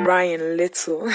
Brian Little.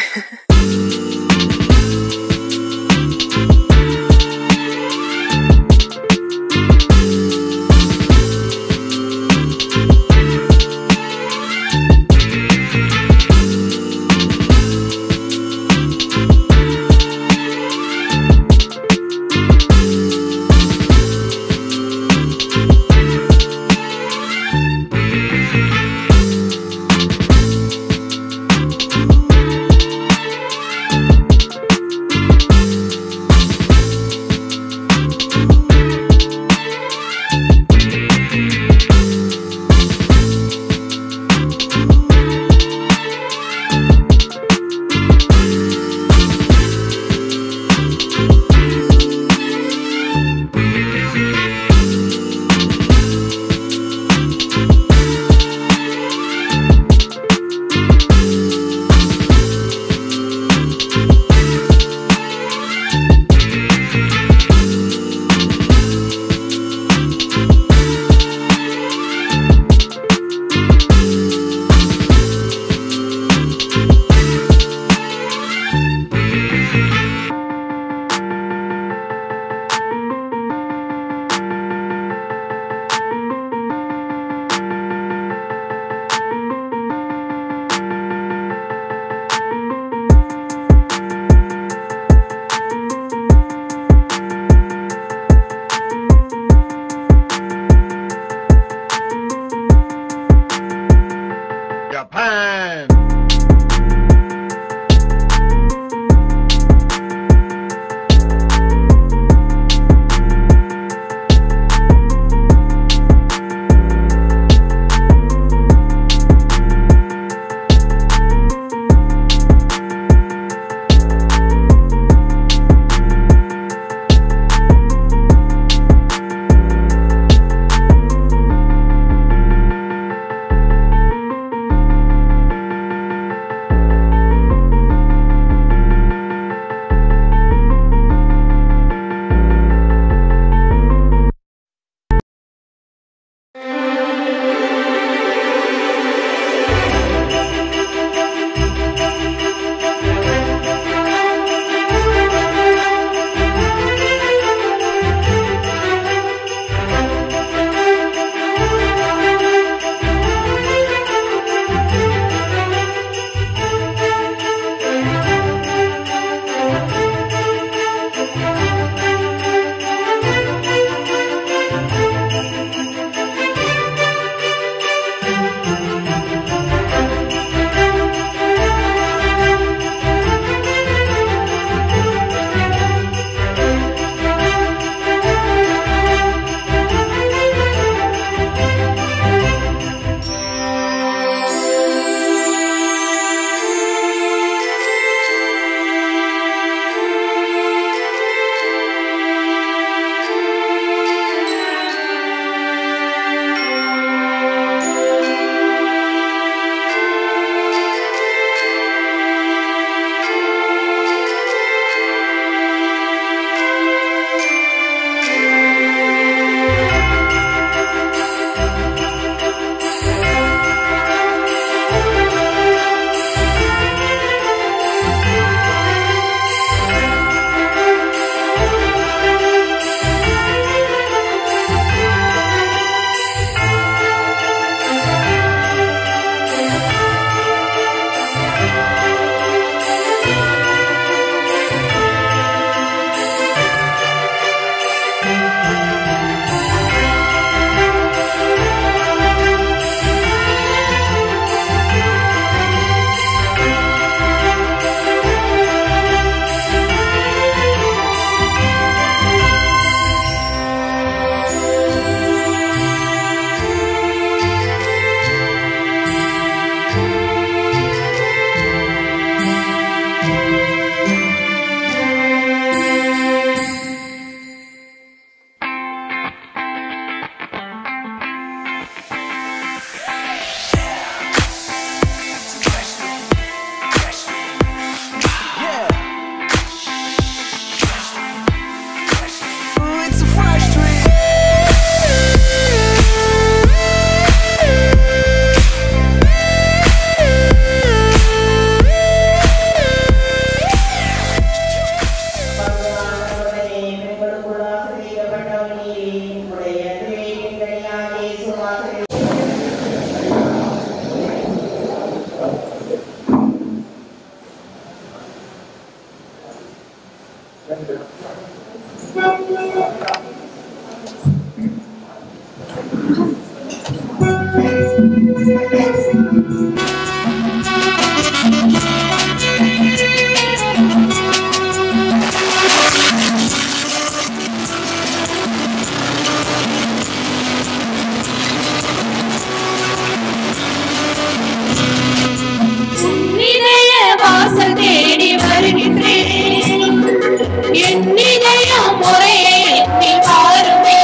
உன்னிதய வாசல் தேடி வருகின்றேன் என் இதய முறையை எண்ணி பாருமே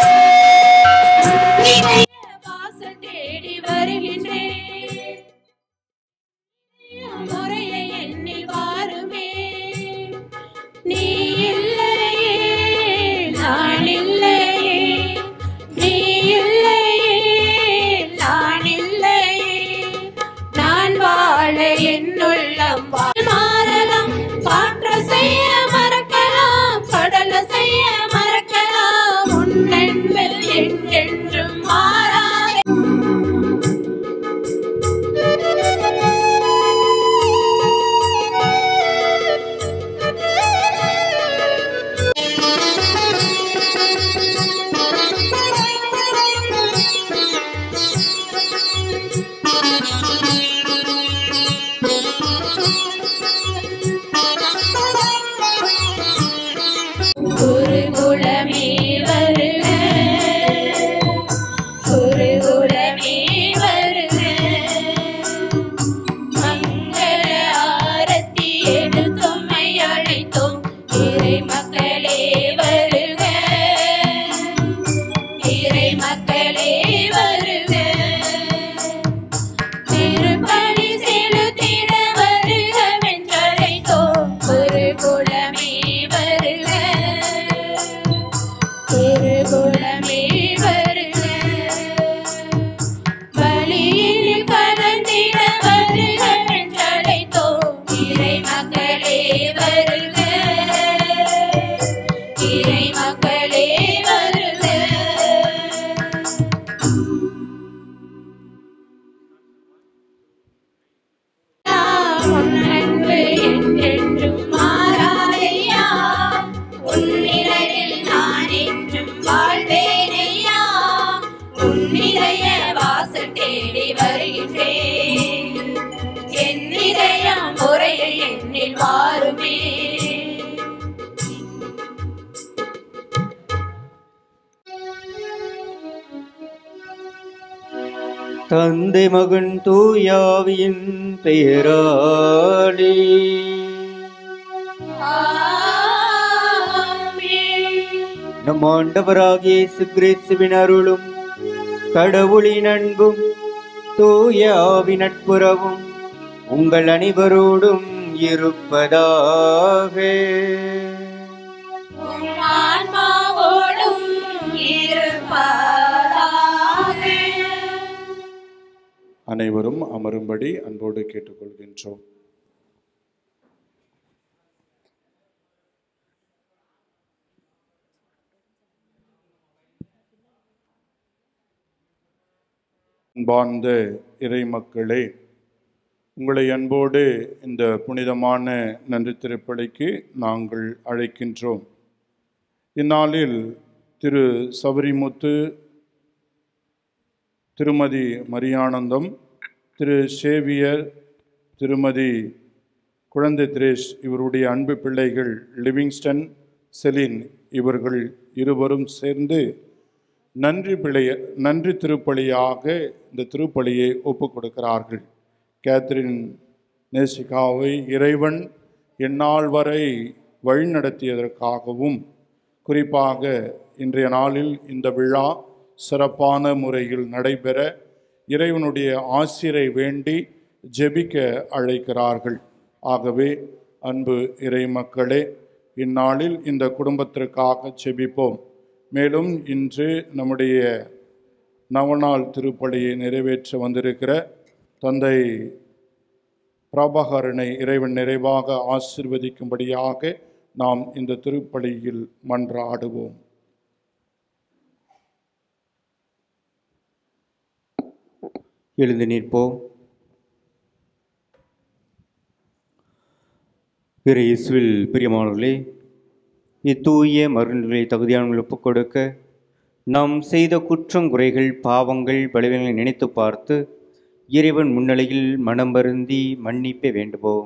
உன்னிதய வாசல் தேடி வருகின்றேன் முறையை எண்ணி பாருமே நீ இல்லையே நான் இல்லையே நீ இல்லையே நான் இல்லையே நான் வாழ என்னுள்ளம் வாழ் மாறலாம் காற்ற செய்ய மறக்கலாம் கடல செய்ய மறக்கலாம் உன்னென்பில் என்றென்றும் மாறாதே குருகுலமே வருக குருகுலமே வருக மங்கள ஆரத்தி எடுத்தோமை அழைத்தோம் இறை மக்களே வருக இறை மக்களே வருக திருப்பணி செலுத்திட வருக வென்றழைத்தோம் குருகுலமே வருக திருகுலமே வருக வழியில் கலந்திட வருக வென்றழைத்தோம் இறை மக்களே வருக இறை மக்களே வருக உன் அன்பு என்றென்றும் மாறாதையா உன்னிலையில் நான் என்றும் வாழ்வேனையா உன்னிதய வாசல் தேடி வருகின்றேன் என் இதயம் முறையை எண்ணில் மாறுமே தந்தை மகன் தூயாவியின் பெயராலே ஆமென். நம் ஆண்டவராகிய இயேசு கிறிஸ்துவின் அருளும் கடவுளின் அன்பும் தூய ஆவி நட்புறவும் உங்கள் அனைவரோடும் இருப்பதாக உம் ஆன்மாவோடும் இருப்பதாக அனைவரும் அமரும்படி அன்போடு கேட்டுக்கொள்கின்றோம் அன்பார்ந்த இறை மக்களே உங்களை அன்போடு இந்த புனிதமான நன்றி திருப்பலிக்கு நாங்கள் அழைக்கின்றோம் இந்நாளில் திரு சபரிமுத்து திருமதி மரியானந்தம் திரு சேவியர் திருமதி குழந்தை திரேஷ் இவருடைய அன்பு பிள்ளைகள் லிவிங்ஸ்டன் செலின் இவர்கள் இருவரும் சேர்ந்து நன்றி பிழைய நன்றி திருப்பலியாக இந்த திருப்பலியை ஒப்புக் கொடுக்கிறார்கள் கேத்ரின் நேசிகாவை இறைவன் எந்நாள் வரை வழிநடத்தியதற்காகவும் குறிப்பாக இன்றைய நாளில் இந்த விழா சிறப்பான முறையில் நடைபெற இறைவனுடைய ஆசிரை வேண்டி ஜெபிக்க அழைக்கிறார்கள் ஆகவே அன்பு இறை மக்களே இந்நாளில் இந்த குடும்பத்திற்காக ஜெபிப்போம் மேலும் இன்று நம்முடைய நவநாள் திருப்பலியை நிறைவேற்ற வந்திருக்கிற தந்தை பிரபாகரனை இறைவன் நிறைவாக ஆசிர்வதிக்கும்படியாக நாம் இந்த திருப்பலியில் மன்றாடுவோம் எழுந்து நிற்போம் பிற இயேசுவில் பிரியமானவர்களே இத்தூய மருந்துகளை தகுதியானவர்கள் ஒப்புக் கொடுக்க நாம் செய்த குற்றம் குறைகள் பாவங்கள் பலவீனங்களை நினைத்து பார்த்து இறைவன் முன்னிலையில் மனம் வருந்தி மன்னிப்பை வேண்டுவோம்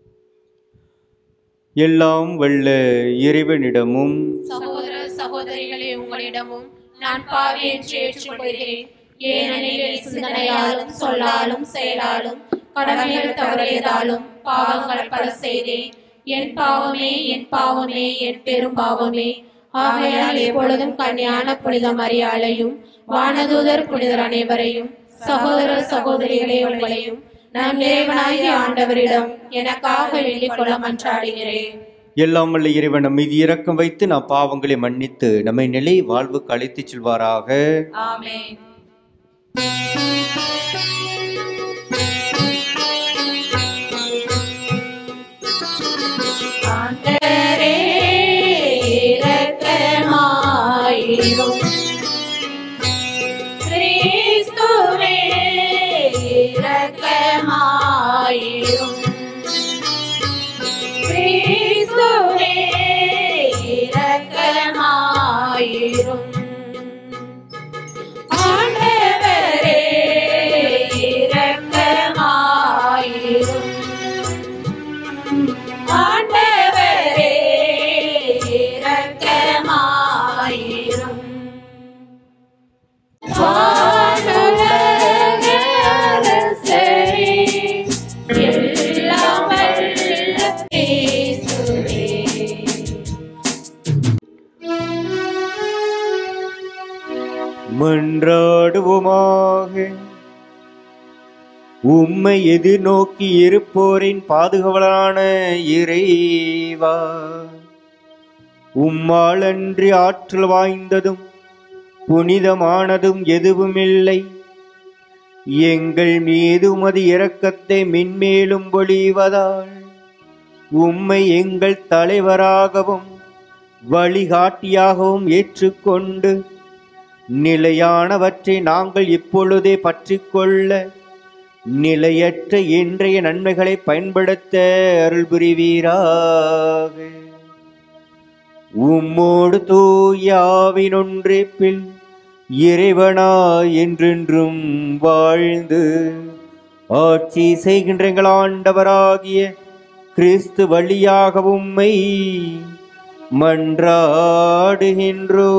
எல்லாம் வல்ல இறைவனிடமும் சகோதர சகோதரிகளே உங்களிடமும் நான் பாவி என்று ஏற்றுக்கொள்கிறேன் ஏனெனில் என் சிந்தனையாலும் சொல்லாலும் செயலாலும் கடமைகள் தவறியதாலும் பாவங்கள் பல செய்தேன் என் பாவமே என் பாவமே என் பெரும் பாவமே ஆகையால் எப்பொழுதும் கன்னியான புனித மரியாளையும் வானதூதர் புனிதர் அனைவரையும் சகோதர சகோதரிகளே உங்களையும் நம் இறைவனாகிய ஆண்டவரிடம் எனக்காக வேண்டிக் கொள்ள மன்றாடுகிறேன் எல்லாம் வல்ல இறைவன் நம் மீது இரக்கம் வைத்து நாம் பாவங்களை மன்னித்து நம்மை நிலை வாழ்வுக்கு அழைத்துச் செல்வாராக ஆமென் ஆண்டவரே இரக்கமாயிரும் கிறிஸ்துவே இரக்கமாயிரும் கிறிஸ்துவே இரக்கமாயிரும் ஆண்டவரே இரக்கமாயிரும் ஆண்டவரே இரக்கமாயிரும் வானுலக அரசரே, எல்லாம் வல்ல இயேசுவே, மன்றாடுவோமாக உம்மை எதிர்நோக்கி இருப்போரின் பாதுகாவலான இறைவா உம்மாலன்றி ஆற்றல் வாய்ந்ததும் புனிதமானதும் எதுவுமில்லை எங்கள் மீது உமது இரக்கத்தை மென்மேலும் பொழிவதால் உம்மை எங்கள் தலைவராகவும் வழிகாட்டியாகவும் ஏற்றுக்கொண்டு நிலையானவற்றை நாங்கள் இப்பொழுதே பற்றிக்கொள்ள நிலையற்ற இன்றைய நன்மைகளை பயன்படுத்த அருள் புரிவீராக உம்மோடு தூயாவினொன்றிப்பில் இறைவனா என்றென்றும் வாழ்ந்து ஆட்சி செய்கின்ற எங்கள் ஆண்டவராகிய கிறிஸ்து வழியாக உம்மை மன்றாடுகின்றோ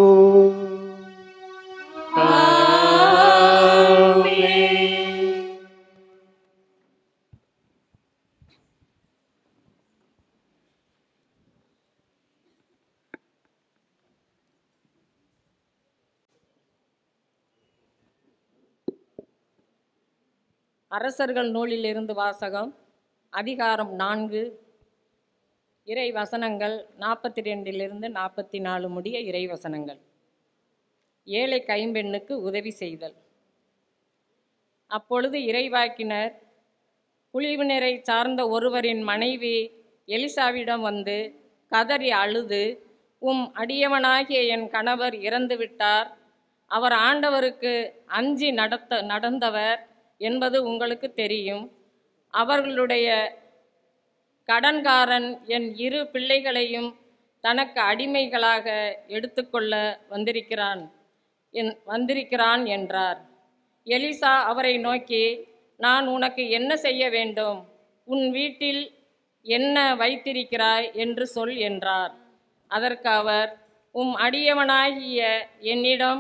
அரசர்கள் நூலிலிருந்து வாசகம் அதிகாரம் நான்கு இறை வசனங்கள் நாற்பத்தி ரெண்டிலிருந்து நாற்பத்தி நாலு முடிய இறை வசனங்கள் ஏழை கைம்பெண்ணுக்கு உதவி செய்தல் அப்பொழுது இறைவாக்கினர் குழிவினரை சார்ந்த ஒருவரின் மனைவி எலிசாவிடம் வந்து கதறி அழுது உம் அடியவனாகிய என் கணவர் இறந்து விட்டார் அவர் ஆண்டவருக்கு அஞ்சி நடத்த நடந்தவர் என்பது உங்களுக்கு தெரியும் அவர்களுடைய கடன்காரன் என் இரு பிள்ளைகளையும் தனக்கு அடிமைகளாக எடுத்துக்கொள்ள வந்திருக்கிறான் என் வந்திருக்கிறான் என்றார் எலிசா அவரை நோக்கி நான் உனக்கு என்ன செய்ய வேண்டும் உன் வீட்டில் என்ன வைத்திருக்கிறாய் என்று சொல் என்றார் அதற்கு அவர் உம் அடியவனாகிய என்னிடம்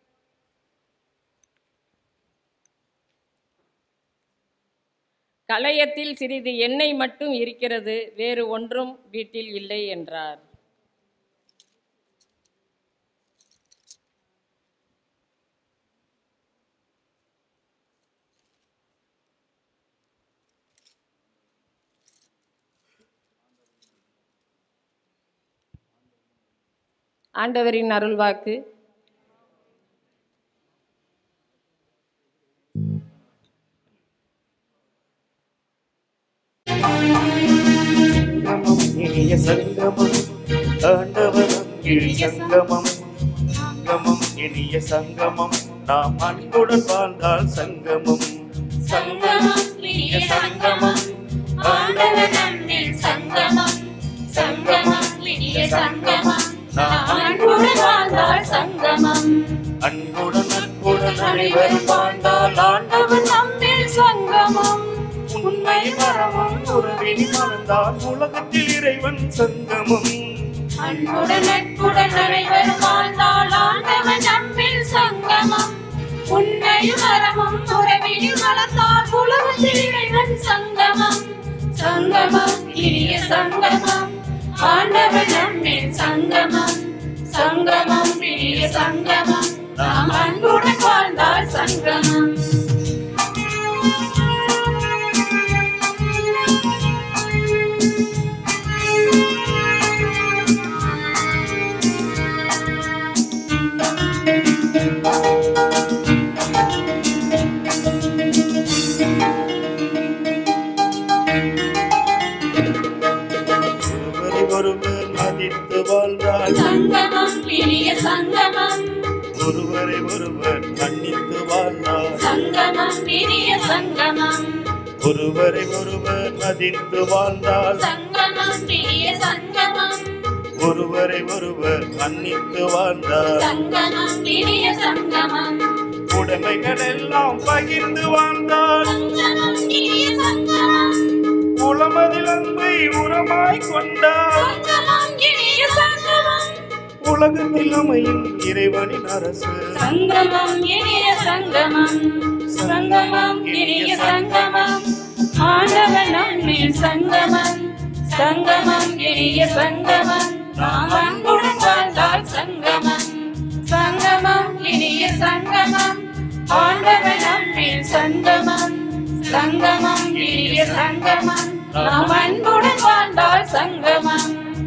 கலயத்தில் சிறிது எண்ணெய் மட்டும் இருக்கிறது வேறு ஒன்றும் வீட்டில் இல்லை என்றார் ஆண்டவரின் அருள்வாக்கு சங்கமம் இனிய சங்கமம் ஆண்டவரம் இழி சங்கமம் சங்கமம் இனிய சங்கமம் நாம் அன்புடன் வாழ்ந்தால் சங்கமம் சங்கமம் இனிய சங்கமம் ஆண்டவர் நம்மில் சங்கமம் சங்கமம் இனிய சங்கமம் சங்கமம் அன்புடன் நட்புடன் அனைவரும் வாழ்ந்தால் ஆண்டவன் நம்மில் சங்கமம் உண்மையும் அறமும் உறவினில் வளர்த்தால் உலகத்தில் இறைவன் சங்கமம் சங்கமம் இனிய சங்கமம் ஆண்டவன் நம்மில் சங்கமம் சங்கமம் இனிய சங்கமம் நாம் அன்புடன் வாழ்ந்தால் சங்கமம் ஒருவரை ஒருவர் மதித்து வாழ்ந்தால் சங்கமம் இனிய சங்கமம் ஒருவரை ஒருவர் மன்னித்து வாழ்ந்தால் சங்கமம் இனிய சங்கமம் ஒருவரை ஒருவர் மதித்து வாழ்ந்தால் சங்கமம் இனிய சங்கமம் ஒருவரை ஒருவர் மன்னித்து வாழ்ந்தால் சங்கமம் இனிய சங்கமம் உடைமைகள் எல்லாம் பகிர்ந்து வாழ்ந்தால் சங்கமம் இனிய சங்கமம் உளமதில் அன்பை உரமாய் கொண்டால் சங்கமம் இனிய சங்கமம் உலகத்தில் அமையும் இறைவனின் அரசு சங்கமம் இனிய சங்கமம் சங்கமம் இனிய சங்கமம் ஆண்டவன் நம்மில் சங்கமம் சங்கமம் இனிய சங்கமம் நாம் அன்புடன் வாழ்ந்தால் சங்கமம் சங்கமம் இனிய சங்கமம் ஆண்டவன் நம்மில் சங்கமம் சங்கமம் இனிய சங்கமம் நாம் அன்புடன் வாழ்ந்தால் சங்கமம்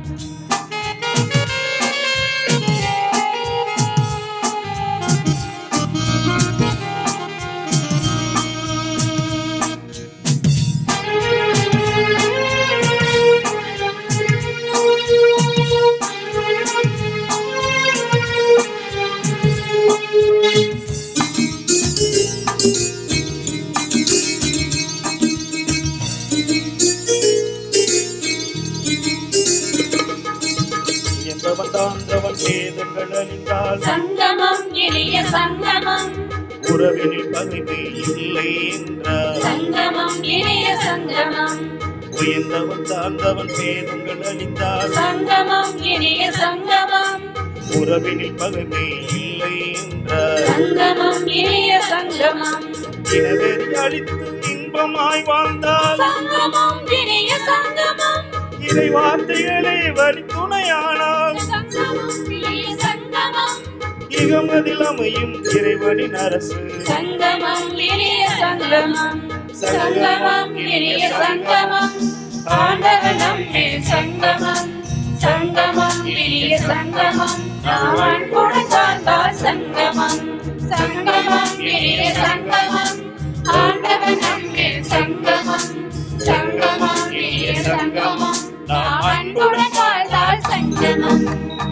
எந்தவன் தாழ்ந்தவன் வேதங்கள் அழிந்தால் சங்கமம் இனிய சங்கமம் உறவினில் பகைமை இல்லை என்றார் சங்கமம் இனிய சங்கமம் உயர்ந்தவன் தாழ்ந்தவன் வேதங்கள் அழிந்தால் சங்கமம் இனிய சங்கமம் உறவினில் பகைமை இல்லை என்றார் சங்கமம் இனிய சங்கமம் இனவெறி அழித்து இன்பமாய் வாழ்ந்தால் சங்கமம் இனிய சங்கமம் இறை வார்த்தைகளே வழி துணையானால் சங்கமம் இனிய சங்கமம் இகமதில் அமையும் இறைவனின் அரசு சங்கமம் இனிய சங்கமம் சங்கமம் இனிய சங்கமம் ஆண்டவன் நம்மில் சங்கமம் சங்கமம் இனிய சங்கமம் நாம் அன்புடன் வாழ்ந்தால் சங்கமம் சங்கமம் இனிய சங்கமம் ஆண்டவன் நம்மில் சங்கமம் சங்கமம் இனிய சங்கமம் நாம் அன்புடன் வாழ்ந்தால் சங்கமம்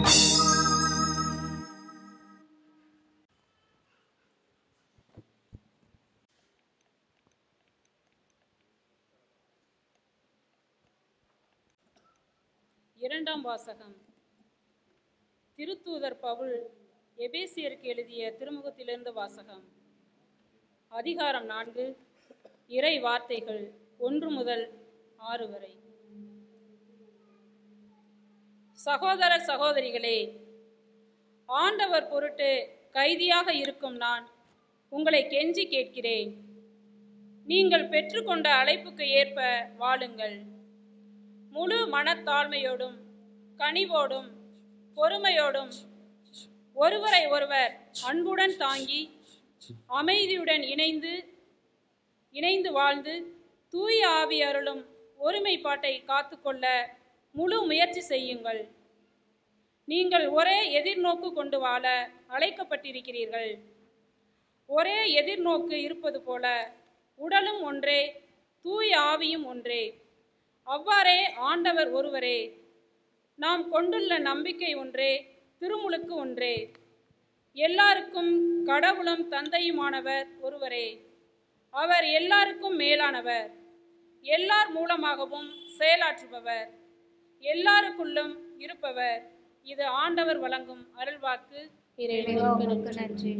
இரண்டாம் வாசகம் திருத்தூதர் பவுல் எபேசியருக்கு எழுதிய திருமுகத்திலிருந்து வாசகம் அதிகாரம் நான்கு இறை வார்த்தைகள் ஒன்று முதல் ஆறு வரை சகோதர சகோதரிகளே ஆண்டவர் பொருட்டு கைதியாக இருக்கும் நான் உங்களை கெஞ்சி கேட்கிறேன் நீங்கள் பெற்றுக்கொண்ட அழைப்புக்கு ஏற்ப வாழுங்கள் முழு மனத்தாழ்மையோடும் கனிவோடும் பொறுமையோடும் ஒருவரை ஒருவர் அன்புடன் தாங்கி அமைதியுடன் இணைந்து இணைந்து வாழ்ந்து தூய ஆவி அருளும் ஒருமைப்பாட்டை காத்துக்கொள்ள முழு முயற்சி செய்யுங்கள் நீங்கள் ஒரே எதிர்நோக்கு கொண்டு வாழ அழைக்கப்பட்டிருக்கிறீர்கள் ஒரே எதிர்நோக்கு இருப்பது போல உடலும் ஒன்றே தூய ஆவியும் ஒன்றே அவ்வாறே ஆண்டவர் ஒருவரே நாம் கொண்டுள்ள நம்பிக்கை ஒன்றே திருமுழுக்கு ஒன்றே எல்லாருக்கும் கடவுளும் தந்தையுமானவர் ஒருவரே அவர் எல்லாருக்கும் மேலானவர் எல்லார் மூலமாகவும் செயலாற்றுபவர் எல்லாருக்குள்ளும் இருப்பவர் இது ஆண்டவர் வழங்கும் அருள்வாக்கு இறைவனுக்கு நன்றி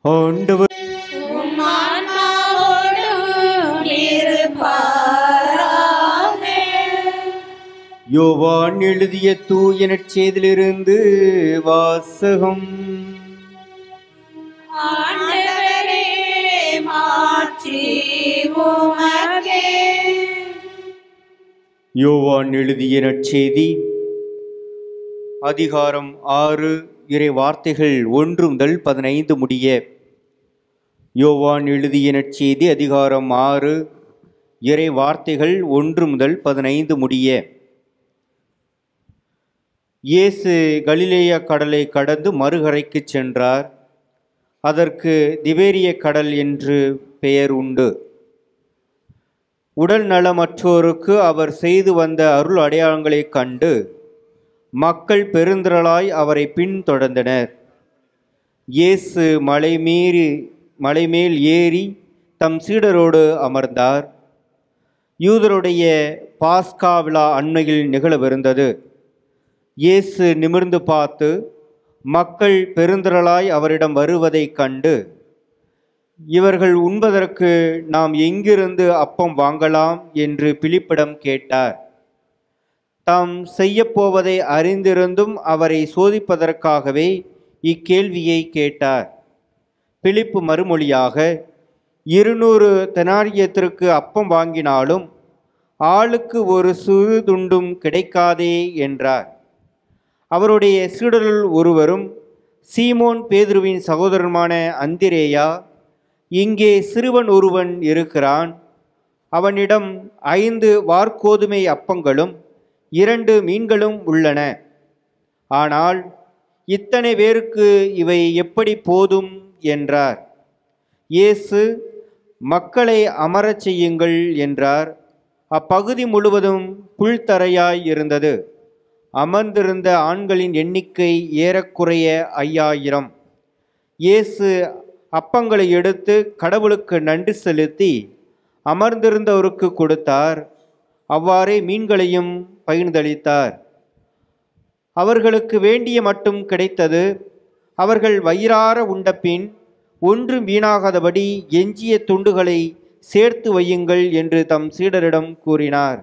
ஆண்டவர் யோவான் எழுதிய தூயனற் செய்திலிருந்து வாசகம் ஆண்டவரே மாற்றி உமக்கே யோவான் எழுதிய நற்செய்தி அதிகாரம் ஆறு இறை வார்த்தைகள் ஒன்று முதல் பதினைந்து முடிய யோவான் எழுதிய நற்செய்தி அதிகாரம் ஆறு இறை வார்த்தைகள் ஒன்று முதல் பதினைந்து முடிய இயேசு கலிலேய கடலை கடந்து மறுகரைக்கு சென்றார் அதற்கு திபேரிய கடல் என்று பெயர் உண்டு உடல் நலமற்றோருக்கு அவர் செய்து வந்த அருள் அடையாளங்களைக் கண்டு மக்கள் பெருந்திரளாய் அவரை பின்தொடர்ந்தனர் இயேசு மலை மீறி மலைமேல் ஏறி தம் சீடரோடு அமர்ந்தார் யூதருடைய பாஸ்கா விழா அண்மையில் நிகழவிருந்தது இயேசு நிமிர்ந்து பார்த்து மக்கள் பெருந்திரளாய் அவரிடம் வருவதைக் கண்டு இவர்கள் உண்பதற்கு நாம் எங்கிருந்து அப்பம் வாங்கலாம் என்று பிலிப்பிடம் கேட்டார் தாம் செய்யப்போவதை அறிந்திருந்தும் அவரை சோதிப்பதற்காகவே இக்கேள்வியை கேட்டார் பிலிப்பு மறுமொழியாக இருநூறு தெனாரியத்திற்கு அப்பம் வாங்கினாலும் ஆளுக்கு ஒரு சிறு துண்டும் கிடைக்காதே என்றார் அவருடைய சீடருள் ஒருவரும் சீமோன் பேதுருவின் சகோதரனுமான அந்திரேயா இங்கே சிறுவன் ஒருவன் இருக்கிறான் அவனிடம் ஐந்து வார்கோதுமை அப்பங்களும் இரண்டு மீன்களும் உள்ளன ஆனால் இத்தனை பேருக்கு இவை எப்படி போதும் என்றார் இயேசு மக்களை அமரச் செய்யுங்கள் என்றார் அப்பகுதி முழுவதும் புல்தரையாய் இருந்தது அமர்ந்திருந்த ஆண்களின் எண்ணிக்கை ஏறக்குறைய ஐயாயிரம் இயேசு அப்பங்களை எடுத்து கடவுளுக்கு நன்றி செலுத்தி அமர்ந்திருந்தவருக்கு கொடுத்தார் அவ்வாறே மீன்களையும் பகிர்ந்தளித்தார் அவர்களுக்கு வேண்டிய மட்டும் கிடைத்தது அவர்கள் வயிறார உண்டபின் ஒன்றும் வீணாகாதபடி எஞ்சிய துண்டுகளை சேர்த்து வையுங்கள் என்று தம் சீடரிடம் கூறினார்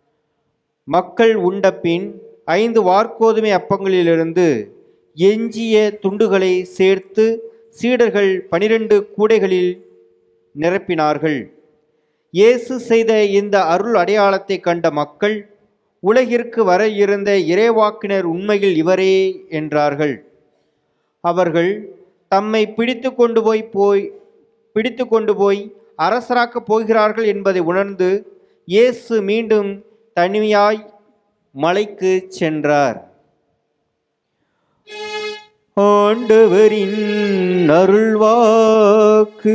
மக்கள் உண்டபின் ஐந்து வார்க்கோதுமை அப்பங்களிலிருந்து எஞ்சிய துண்டுகளை சேர்த்து சீடர்கள் பனிரெண்டு கூடைகளில் நிரப்பினார்கள் இயேசு செய்த இந்த அருள் அடையாளத்தை கண்ட மக்கள் உலகிற்கு வர இருந்த இறைவாக்கினர் உண்மையில் இவரே என்றார்கள் அவர்கள் தம்மை பிடித்து கொண்டு போய் போய் பிடித்து கொண்டு போய் அரசராக்கப் போகிறார்கள் என்பதை உணர்ந்து இயேசு மீண்டும் தனியாய் மலைக்கு சென்றார் ஆண்டவரின் அருள்வாக்கு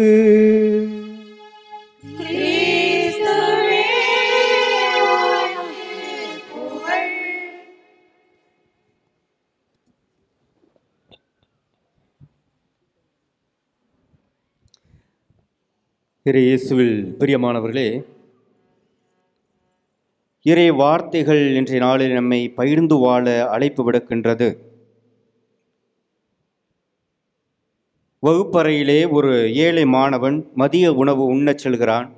கிறிஸ்துவே உமக்கு புகழ் இறை இயேசுவில் பிரியமானவர்களே இறை வார்த்தைகள் இன்றைய நாளில் நம்மை பகிர்ந்து வாழ அழைப்பு விடுக்கின்றது வகுப்பறையிலே ஒரு ஏழை மாணவன் மதிய உணவு உண்ணச் செல்கிறான்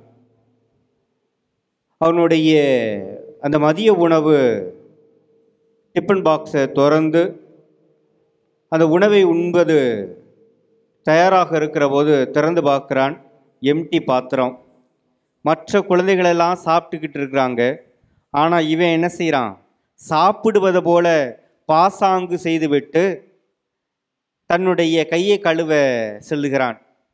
அவனுடைய அந்த மதிய உணவு டிஃபன் பாக்ஸை திறந்து அந்த உணவை உண்பது தயாராக இருக்கிற போது திறந்து பார்க்குறான் எம்டி பாத்திரம் மற்ற குழந்தைகளெல்லாம் சாப்பிட்டுக்கிட்டு இருக்கிறாங்க ஆனால் இவன் என்ன செய்கிறான் சாப்பிடுவது போல பாசாங்கு செய்துவிட்டு தன்னுடைய கையை கழுவ செல்லுகிறான்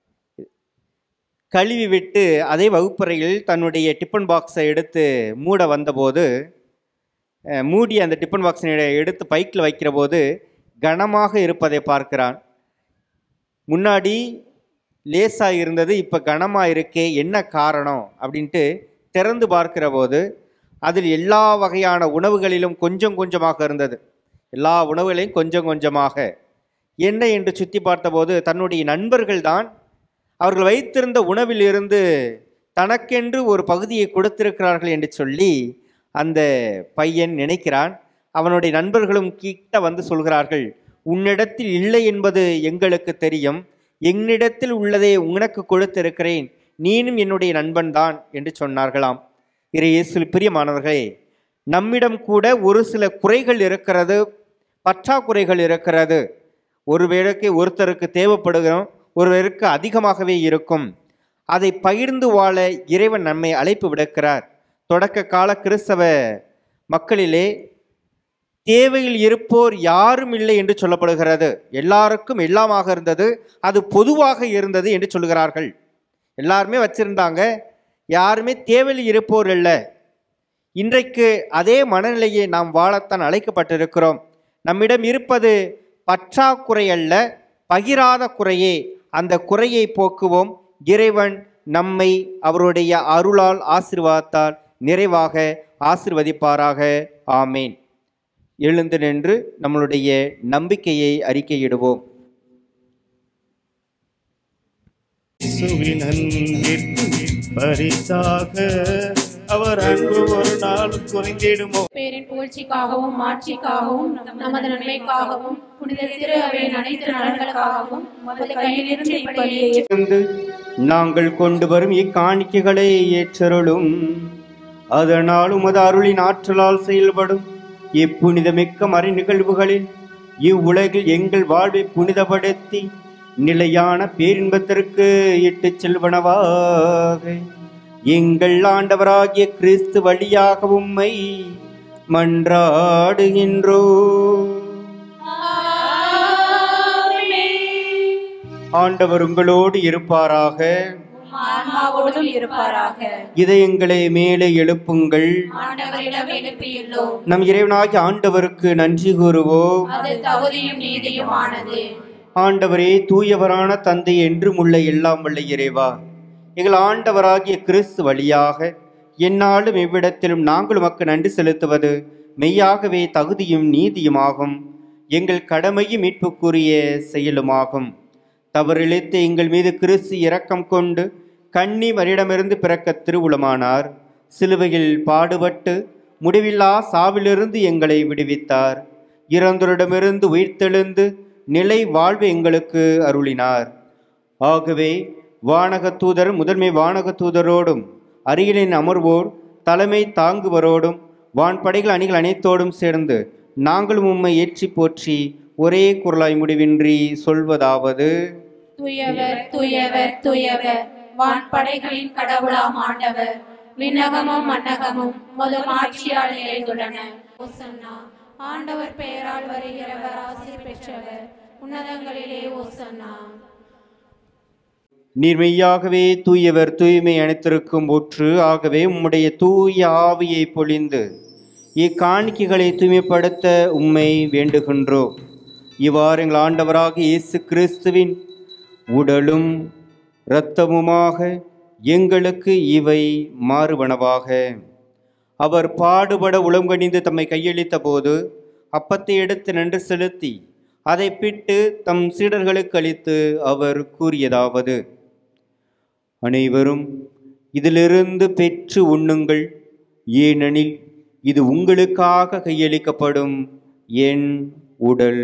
கழுவி விட்டு அதே வகுப்பறையில் தன்னுடைய டிஃபன் பாக்ஸை எடுத்து மூட வந்தபோது அஹ், மூடி அந்த டிஃபன் பாக்ஸை எடுத்து பைக்கில் வைக்கிற போது கனமாக இருப்பதை பார்க்கிறான் முன்னாடி லேசாக இருந்தது இப்போ கனமாக இருக்கே என்ன காரணம் அப்படின்ட்டு திறந்து பார்க்கிற போது அதில் எல்லா வகையான உணவுகளிலும் கொஞ்சம் கொஞ்சமாக இருந்தது எல்லா உணவுகளையும் கொஞ்சம் கொஞ்சமாக என்ன என்று சுற்றி பார்த்தபோது தன்னுடைய நண்பர்கள்தான் அவர்கள் வைத்திருந்த உணவிலிருந்து தனக்கென்று ஒரு பகுதியை கொடுத்திருக்கிறார்கள் என்று சொல்லி அந்த பையன் நினைக்கிறான் அவனுடைய நண்பர்களும் கிட்ட வந்து சொல்கிறார்கள் உன்னிடத்தில் இல்லை என்பது எங்களுக்கு தெரியும் என்னிடத்தில் உள்ளதை உனக்கு கொடுத்திருக்கிறேன் நீனும் என்னுடைய நண்பன்தான் என்று சொன்னார்களாம் இறை இயேசுவில் பிரியமானவர்களே நம்மிடம் கூட ஒரு சில குறைகள் இருக்கிறது பற்றாக்குறைகள் இருக்கிறது ஒருவேளைக்கு ஒருத்தருக்கு தேவைப்படுகிறோம் ஒருவருக்கு அதிகமாகவே இருக்கும் அதை பகிர்ந்து வாழ இறைவன் நம்மை அழைப்பு விடுக்கிறார் தொடக்க கால கிறிஸ்தவ மக்களிலே தேவையில் இருப்போர் யாரும் இல்லை என்று சொல்லப்படுகிறது எல்லாருக்கும் எல்லாமாக இருந்தது அது பொதுவாக இருந்தது என்று சொல்கிறார்கள் எல்லாருமே வச்சிருந்தாங்க யாருமே தேவையில் இருப்போர் இல்லை இன்றைக்கு அதே மனநிலையை நாம் வாழத்தான் அழைக்கப்பட்டிருக்கிறோம் நம்மிடம் இருப்பது பற்றாக்குறை அல்ல பகிராத குறையே அந்த குறையை போக்குவோம் இறைவன் நம்மை அவருடைய அருளால் ஆசிர்வாதத்தால் நிறைவாக ஆசிர்வதிப்பாராக ஆமேன் எழுந்து நின்று நம்மளுடைய நம்பிக்கையை அறிக்கையிடுவோம் இயேசுவின் அன்பிற்கு பரிசாக அவர் அன்பு ஒரு நாளும் குறைந்திடுமோ பேரின் புகழ்ச்சிக்காகவும் மாட்சிக்காகவும் நமது நன்மைக்காகவும் புனித திரு அவையின் அனைத்து நலன்களுக்காகவும் உமது கையிலிருந்து இப்பலியை இருந்து நாங்கள் கொண்டு வரும் இக்காணிக்கைகளை ஏற்றருளும் அதனால் உமது அருளின் ஆற்றலால் செயல்படும் இப்புனிதமிக்க மறை நிகழ்வுகளில் இவ்வுலகில் எங்கள் வாழ்வை புனிதப்படுத்தி நிலையான பேரின்பத்திற்கு இட்டுச் செல்வனவாக எங்கள் ஆண்டவராகிய கிறிஸ்து வழியாக உம்மை மன்றாடுகின்றோ ஆண்டவர் உங்களோடு இருப்பாராக ஆன்மாவோடும் இருப்பாராக இதயங்களை மேலே எழுப்புங்கள் ஆண்டவரிடம் எழுப்பியுள்ளோம் நம் இறைவனாகிய ஆண்டவருக்கு நன்றி கூறுவோம் அது தகுதியும் நீதியுமானது ஆண்டவரே தூயவரான தந்தை என்றும் உள்ள எல்லாம் வல்ல இறைவா எங்கள் ஆண்டவராகிய கிறிஸ்து வழியாக எந்நாளும் எவ்விடத்திலும் நாங்கள் உமக்கு நன்றி செலுத்துவது மெய்யாகவே தகுதியும் நீதியுமாகும் எங்கள் கடமையும் மீட்புக்குரிய செயலுமாகும் தவறிழைத்த எங்கள் மீது கிறிஸ்து இரக்கம் கொண்டு கன்னி மரிடமிருந்து பிறக்க திருவுளமானார் சிலுவையில் பாடுபட்டு முடிவில்லா சாவிலிருந்து எங்களை விடுவித்தார் இறந்தோரிடமிருந்து உயிர்த்தெழுந்து நிலை வாழ்வு எங்களுக்கு அருளினார் ஆகவே வானக தூதர் முதன்மை வானக தூதரோடும் அருகிலின் அமர்வோர் தலைமை தாங்குவரோடும் வான்படைகள் அணிகள் அனைத்தோடும் சேர்ந்து நாங்களும் உம்மை ஏற்றி போற்றி ஒரே குரலாய் முடிவின்றி சொல்வதாவது துயவர் துயவர் துயவர் வான்படைகளின் கடவுளாம் ஆண்டவர் விண்ணகமும் மன்னகமும் மது ஆட்சியால் நிறைந்துள்ளன ஓசன்னா ஆண்டவர் பெயரால் வருகிறவர் ஆசிர் பெற்றவர் உன்னதங்களிலே ஓசன்னா நீர் மெய்யாகவே தூயவர் தூய்மை அனைத்திருக்கும் ஒற்று ஆகவே உம்முடைய தூய ஆவியை பொழிந்து இக்காணிக்கைகளை தூய்மைப்படுத்த உம்மை வேண்டுகின்றோம் இவ்வாறு எங்கள் ஆண்டவராக இயேசு கிறிஸ்துவின் உடலும் இரத்தமுமாக எங்களுக்கு இவை மாறுவனவாக அவர் பாடுபட உளங்கணிந்து தம்மை கையளித்த போது அப்பத்தை எடுத்து நன்று செலுத்தி அதை பிட்டு தம் சீடர்களுக்கு அளித்து அவர் கூறியதாவது அனைவரும் இதிலிருந்து பெற்று உண்ணுங்கள் ஏனெனில் இது உங்களுக்காக கையளிக்கப்படும் என் உடல்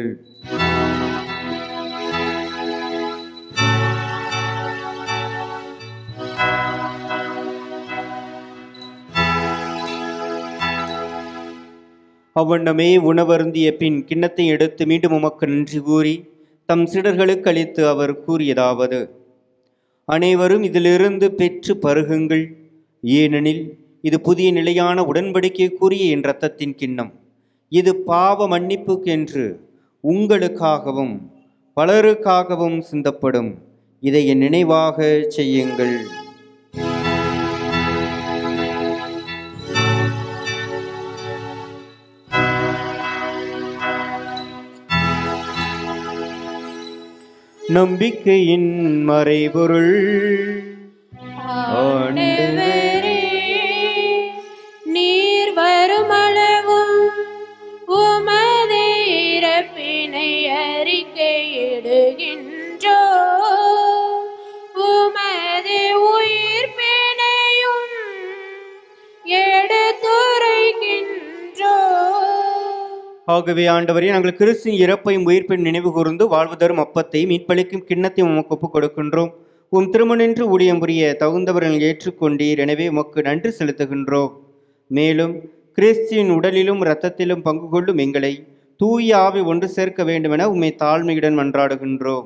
அவ்வண்ணமே உணவருந்திய பின் கிண்ணத்தை எடுத்து மீண்டும் உமக்கு நன்றி கூறி தம் சீடர்களுக்கு அளித்து அவர் கூறியதாவது அனைவரும் இதிலிருந்து பெற்று பருகுங்கள் ஏனெனில் இது புதிய நிலையான உடன்படிக்கைக்குரிய என் இரத்தத்தின் கிண்ணம் இது பாவ மன்னிப்புக்கென்று உங்களுக்காகவும் பலருக்காகவும் சிந்தப்படும் இதை என் நினைவாக செய்யுங்கள் நம்பிக்கையின் மறைபொருள் ஆண்டவரே, நீர் வருமளவும் உமது இறப்பினை அறிக்கையிடுகின்றோ உமது உயிர்ப்பினையும் எடுத்துரைக்கின்றோ ஆகவே ஆண்டவரே நாங்கள் கிறிஸ்துவின் இறப்பையும் உயிர்ப்பையும் நினைவு கூர்ந்து வாழ்வு தரும் அப்பத்தை மீட்பளிக்கும் கிண்ணத்தை உமக்கு ஒப்புக் கொடுக்கின்றோம் உம் திருமணின்று ஊழியம் புரிய தகுந்தவர்கள் ஏற்றுக்கொண்டீர் எனவே உமக்கு நன்றி செலுத்துகின்றோம் மேலும் கிறிஸ்துவின் உடலிலும் இரத்தத்திலும் பங்கு கொள்ளும் எங்களை தூய ஆவி ஒன்று சேர்க்க வேண்டுமென உம்மை தாழ்மையுடன் மன்றாடுகின்றோம்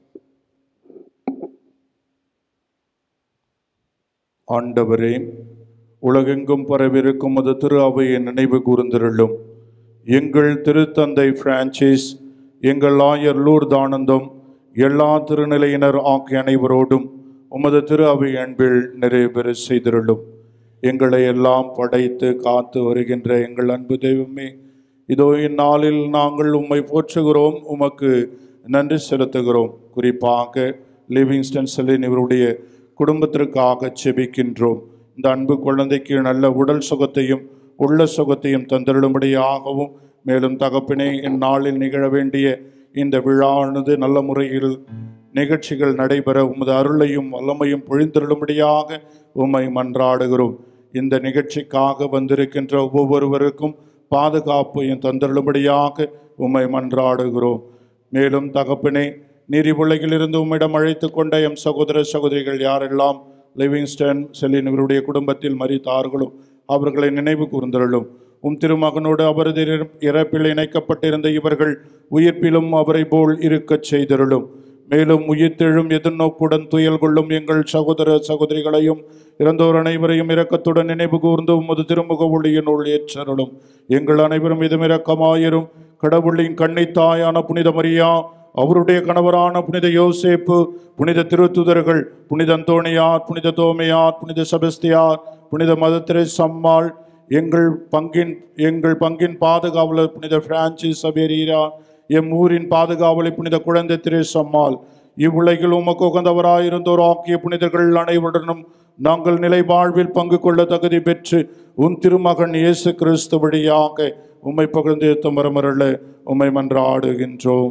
ஆண்டவரே உலகெங்கும் பரவிருக்கும் அது திரு அவையை நினைவு கூர்ந்திருளும் எங்கள் திருத்தந்தை பிரான்சிஸ் எங்கள் ஆயர் லூர்தானந்தம் எல்லா திருநிலையினர் ஆகிய அனைவரோடும் உமது திரு அவை அன்பில் நிறைவு பெற செய்திருளும் எங்களை எல்லாம் படைத்து காத்து வருகின்ற எங்கள் அன்பு தெய்வமே இதோ இந்நாளில் நாங்கள் உம்மை போற்றுகிறோம் உமக்கு நன்றி செலுத்துகிறோம் குறிப்பாக லிவிங்ஸ்டன் செலின் இவருடைய குடும்பத்திற்காக செபிக்கின்றோம் இந்த அன்பு குழந்தைக்கு நல்ல உடல் சுகத்தையும் உள்ள சுகத்தையும் தந்திருடும்படியாகவும் மேலும் தகப்பினே இந்நாளில் நிகழ வேண்டிய இந்த விழாவானது நல்ல முறையில் நிகழ்ச்சிகள் நடைபெற உமது அருளையும் வல்லமையும் பொழிந்தருளும்படியாக உம்மை மன்றாடுகிறோம் இந்த நிகழ்ச்சிக்காக வந்திருக்கின்ற ஒவ்வொருவருக்கும் பாதுகாப்பையும் தந்தருளும்படியாக உம்மை மன்றாடுகிறோம் மேலும் தகப்பினே நீரிவுலகிலிருந்து உம்மிடம் அழைத்து கொண்ட எம் சகோதர சகோதரிகள் யாரெல்லாம் லிவிங்ஸ்டன் செலின் இவருடைய குடும்பத்தில் மறித்தார்களோ அவர்களை நினைவு கூர்ந்தருளும் உம் திருமகனோடு அவரது இற- இறப்பில் இணைக்கப்பட்டிருந்த இவர்கள் உயிர்ப்பிலும் அவரை போல் இருக்கச் செய்தருளும் மேலும் உயிர்த்தெழும் எதிர்நோக்குடன் துயல் கொள்ளும் எங்கள் சகோதர சகோதரிகளையும் இறந்தோர் அனைவரையும் இரக்கத்துடன் நினைவு கூர்ந்து உமது திருமுக ஒளியினுள் ஏற்றருளும் எங்கள் அனைவரும் இதும் இரக்கமாயிரும் கடவுளின் கன்னித்தாயான புனித மரியா அவருடைய கணவரான புனித யோசேப்பு புனித திருத்துதர்கள் புனித அந்தோணியார் புனித தோமையார் புனித செபஸ்தியார் புனித மதத்திரை சம்மாள் எங்கள் பங்கின் எங்கள் பங்கின் பாதுகாவலர் புனித பிரான்சிஸ் சபேரீரா எம் ஊரின் பாதுகாவலை புனித குழந்தை திரேசம்மாள் இவ்வுலகில் உமக்கு உகந்தவராயிருந்தோர் ஆக்கிய புனிதர்கள் அனைவருடனும் நாங்கள் நிலை வாழ்வில் பங்கு கொள்ள தகுதி பெற்று உன் திருமகன் இயேசு கிறிஸ்து வழியாக உம்மை பகிர்ந்து மரமரல உம்மை மன்றாடுகின்றோம்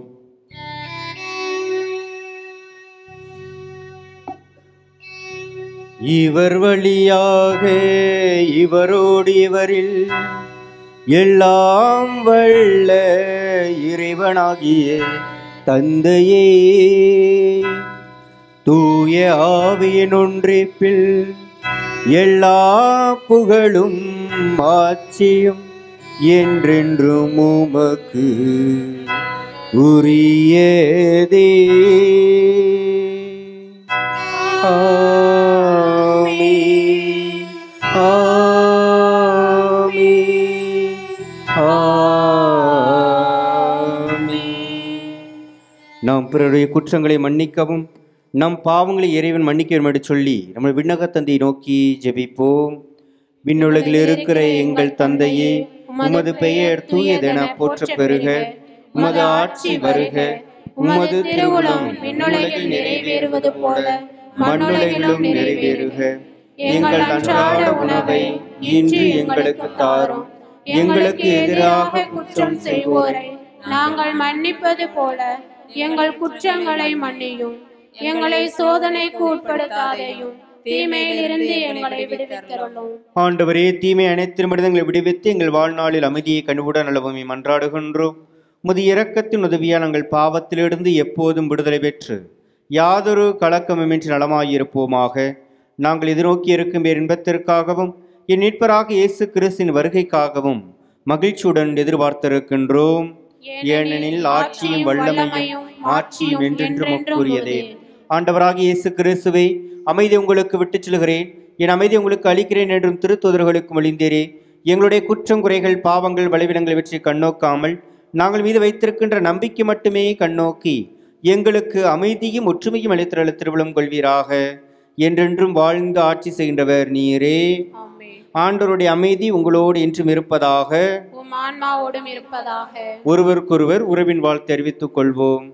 இவர் வழியாக இவரோடு இவரில் எல்லாம் வல்ல இறைவனாகிய தந்தையே தூய ஆவியின் ஒன்றிப்பில் எல்லா புகழும் ஆட்சியும் என்றென்றும் உமக்கு உரியதே ஆமென். ஆமென். ஆமென். நாம் பிறருடைய குற்றங்களை மன்னிக்கவும் நம் பாவங்களை இறைவன் மன்னிக்க என்று சொல்லி நம்ம விண்ணக தந்தையை நோக்கி ஜெபிப்போம் விண்ணுலகில் இருக்கிற எங்கள் தந்தையே உமது பெயர் தூயதென போற்றப் பெறுக உமது ஆட்சி வருக உமது திருவுளம் விண்ணுலகில் நிறைவேறுவது போல மண்ணுலகிலும் நிறைவேறுக எங்கள் அன்றாட உணவை இன்று எங்களுக்கு தாரும் எங்களுக்கு எதிராக குற்றம் செய்வோரை நாங்கள் மன்னிப்பது போல எங்கள் குற்றங்களை மன்னியும் எங்களை சோதனைக்கு உட்படுத்தாதேயும் தீமையிலிருந்து எங்களை விடுவித்தருளும் ஆண்டவரே தீமை அனைத்து மனிதங்களை விடுவித்து எங்கள் வாழ்நாளில் அமைதியை கனிவுடன் அளவுமே மன்றாடுகின்றோம் முது இரக்கத்தின் உதவியால் நாங்கள் பாவத்திலிருந்து எப்போதும் விடுதலை பெற்று யாதொரு கலக்கமுமின்றி நலமாயிருப்போமாக நாங்கள் எதிர்நோக்கி இருக்கும் இன்பத்திற்காகவும் என் மீட்பராக இயேசு கிறிஸ்தின் வருகைக்காகவும் மகிழ்ச்சியுடன் எதிர்பார்த்திருக்கின்றோம் ஏனெனில் ஆட்சியும் வல்லமையும் ஆட்சியும் என்றென்றும் உரியதே ஆண்டவராகிய இயேசு கிறிஸ்துவை அமைதி உங்களுக்கு விட்டுச் செல்கிறேன் என் அமைதி உங்களுக்கு அளிக்கிறேன் என்றும் திருத்தூதர்களுக்கு மொழிந்தீரே எங்களுடைய குற்றம் குறைகள் பாவங்கள் பலவீனங்களை பற்றி கண்ணோக்காமல் நாங்கள் மீது வைத்திருக்கின்ற நம்பிக்கை மட்டுமே கண்ணோக்கி எங்களுக்கு அமைதியும் ஒற்றுமையும் அளித்திரள திருவிழம் கொள்வீராக என்றென்றும் வாழ்ந்து ஆட்சி செய்கின்றவர் நீரே ஆமென். ஆண்டவருடைய அமைதி உங்களோடு என்றும் இருப்பதாக உம் ஆன்மாவோடும் இருப்பதாக ஒருவருக்கொருவர் உறவின் வாழ் தெரிவித்துக் கொள்வோம்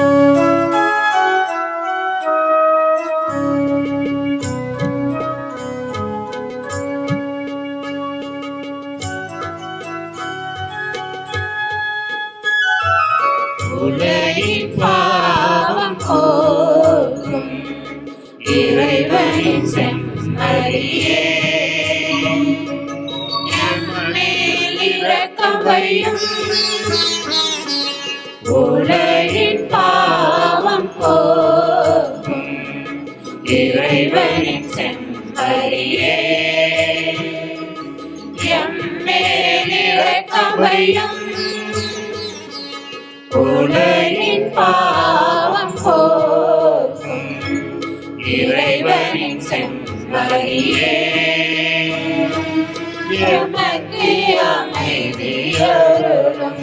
உலகின் பாவம் போக்கும் இறைவனின் செம்மறியே நம்மேல் இரக்கம் வையும் உலகின் பாவம் போக்கும் இறைவனின் செம்மறியே எம்மேல் இரக்கம் வையும் உலகின் பாவம் போக்கும் இறைவனின் செம்மறியே எமக்கு அமைதியருளும்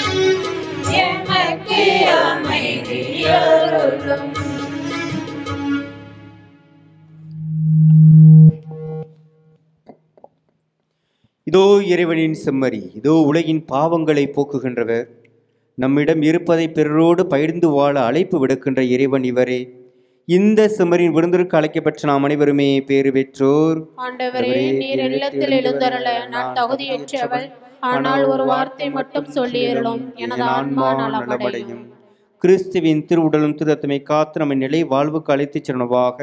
எமக்கு அமைதியருளும் இதோ இறைவனின் செம்மறி இதோ உலகின் பாவங்களை போக்குகின்றவர் நம்மிடம் இருப்பதை பிறரோடு பகிர்ந்து வாழ அழைப்பு விடுக்கின்ற இறைவன் இவரே இந்த செம்மறியின் விருந்திற்கு அழைக்கப்பட்ட நாம் அனைவருமே பேறு பெற்றோர் ஆண்டவரே நீர் இல்லத்தில் எழுந்தருள நான் தகுதியற்றவள் ஆனால் ஒரு வார்த்தை மட்டும் சொல்லியருளும் எனது ஆன்மா நலமடையும் கிறிஸ்துவின் திருவுடலும் திருத்தமை காத்து நம்மை நிலை வாழ்வுக்கு அழைத்துச் செல்வனவாக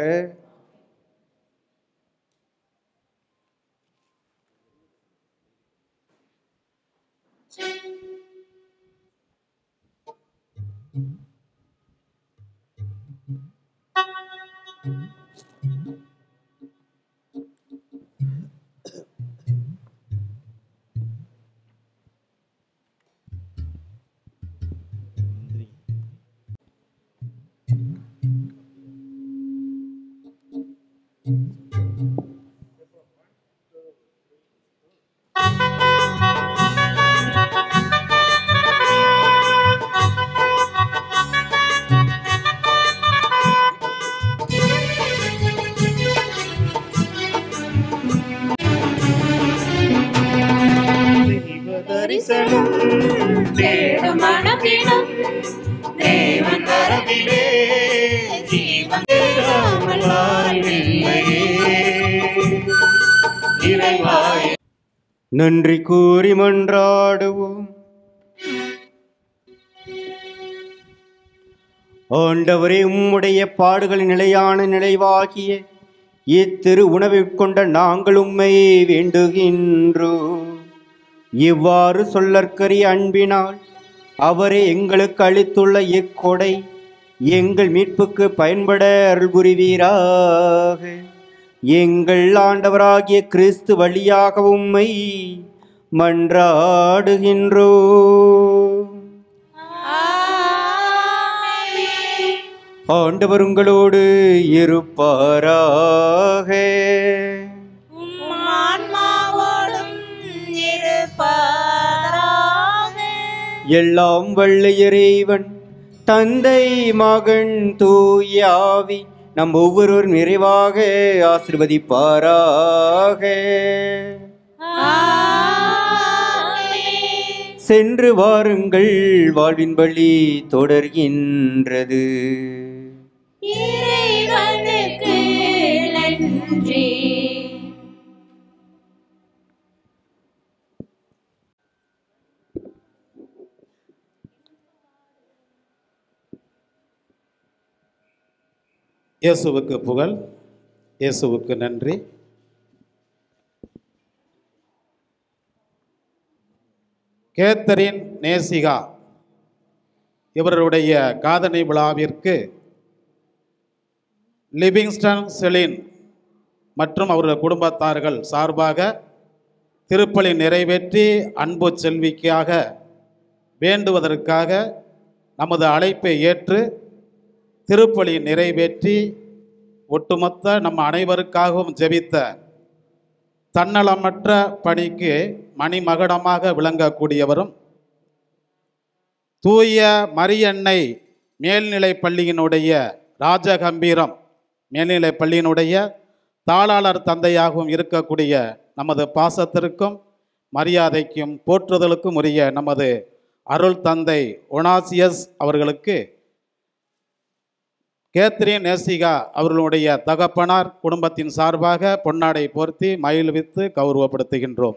தெய்வ தரிசனம் தேடும் மனதினம் தேவன் வரவிலே ஜீவன் தேடாமல் வாழ்வில்லையே இறைவாய் நன்றி கூறி மன்றாடுவோம் ஆண்டவரே உம்முடைய பாடுகளின் நிலையான நிலைவாகிய இத்திரு உணவை உட்கொண்ட நாங்கள் உம்மை வேண்டுகின்றோம் இவ்வாறு சொல்லற்கரிய அன்பினால் அவரே எங்களுக்கு அளித்துள்ள இக்கொடை எங்கள் மீட்புக்கு பயன்பட அருள் புரிவீராக எங்கள் ஆண்டவராகிய கிறிஸ்து வழியாக உம்மை மன்றாடுகின்றோ ஆண்டவர் உங்களோடு இருப்பாராக ஆன்மாவோடும் இருப்பாராக எல்லாம் வல்ல இறைவன் தந்தை மகன் தூயாவி நம் ஒவ்வொருவரும் நிறைவாக ஆசிர்வதிப்பாராக சென்று வாருங்கள் வாழ்வின் வழி தொடர்கின்றது இறைவனுக்கு நன்றி இயேசுவுக்கு புகழ் இயேசுவுக்கு நன்றி கேத்தரின் நேசிகா இவருடைய காதணி விழாவிற்கு லிவிங்ஸ்டன் செலின் மற்றும் அவருடைய குடும்பத்தார்கள் சார்பாக திருப்பலி நிறைவேற்றி அன்பு செல்விக்காக வேண்டுவதற்காக நமது அழைப்பை ஏற்று திருப்பலி நிறைவேற்றி ஒட்டுமொத்த நம்ம அனைவருக்காகவும் ஜெபித்த தன்னலமற்ற பணிக்கு மணிமகுடமாக விளங்கக்கூடியவரும் தூய மரியன்னை மேல்நிலைப் பள்ளியினுடைய ராஜகம்பீரம் மேல்நிலைப் பள்ளியினுடைய தாளாளர் தந்தையாகவும் இருக்கக்கூடிய நமது பாசத்திற்கும் மரியாதைக்கும் போற்றுதலுக்கும் உரிய நமது அருள் தந்தை ஒனாசியஸ் அவர்களுக்கு கேத்ரின் நேசிகா அவர்களுடைய தகப்பனார் குடும்பத்தின் சார்பாக பொன்னாடை போர்த்தி மகிழ்வித்து கௌரவப்படுத்துகின்றோம்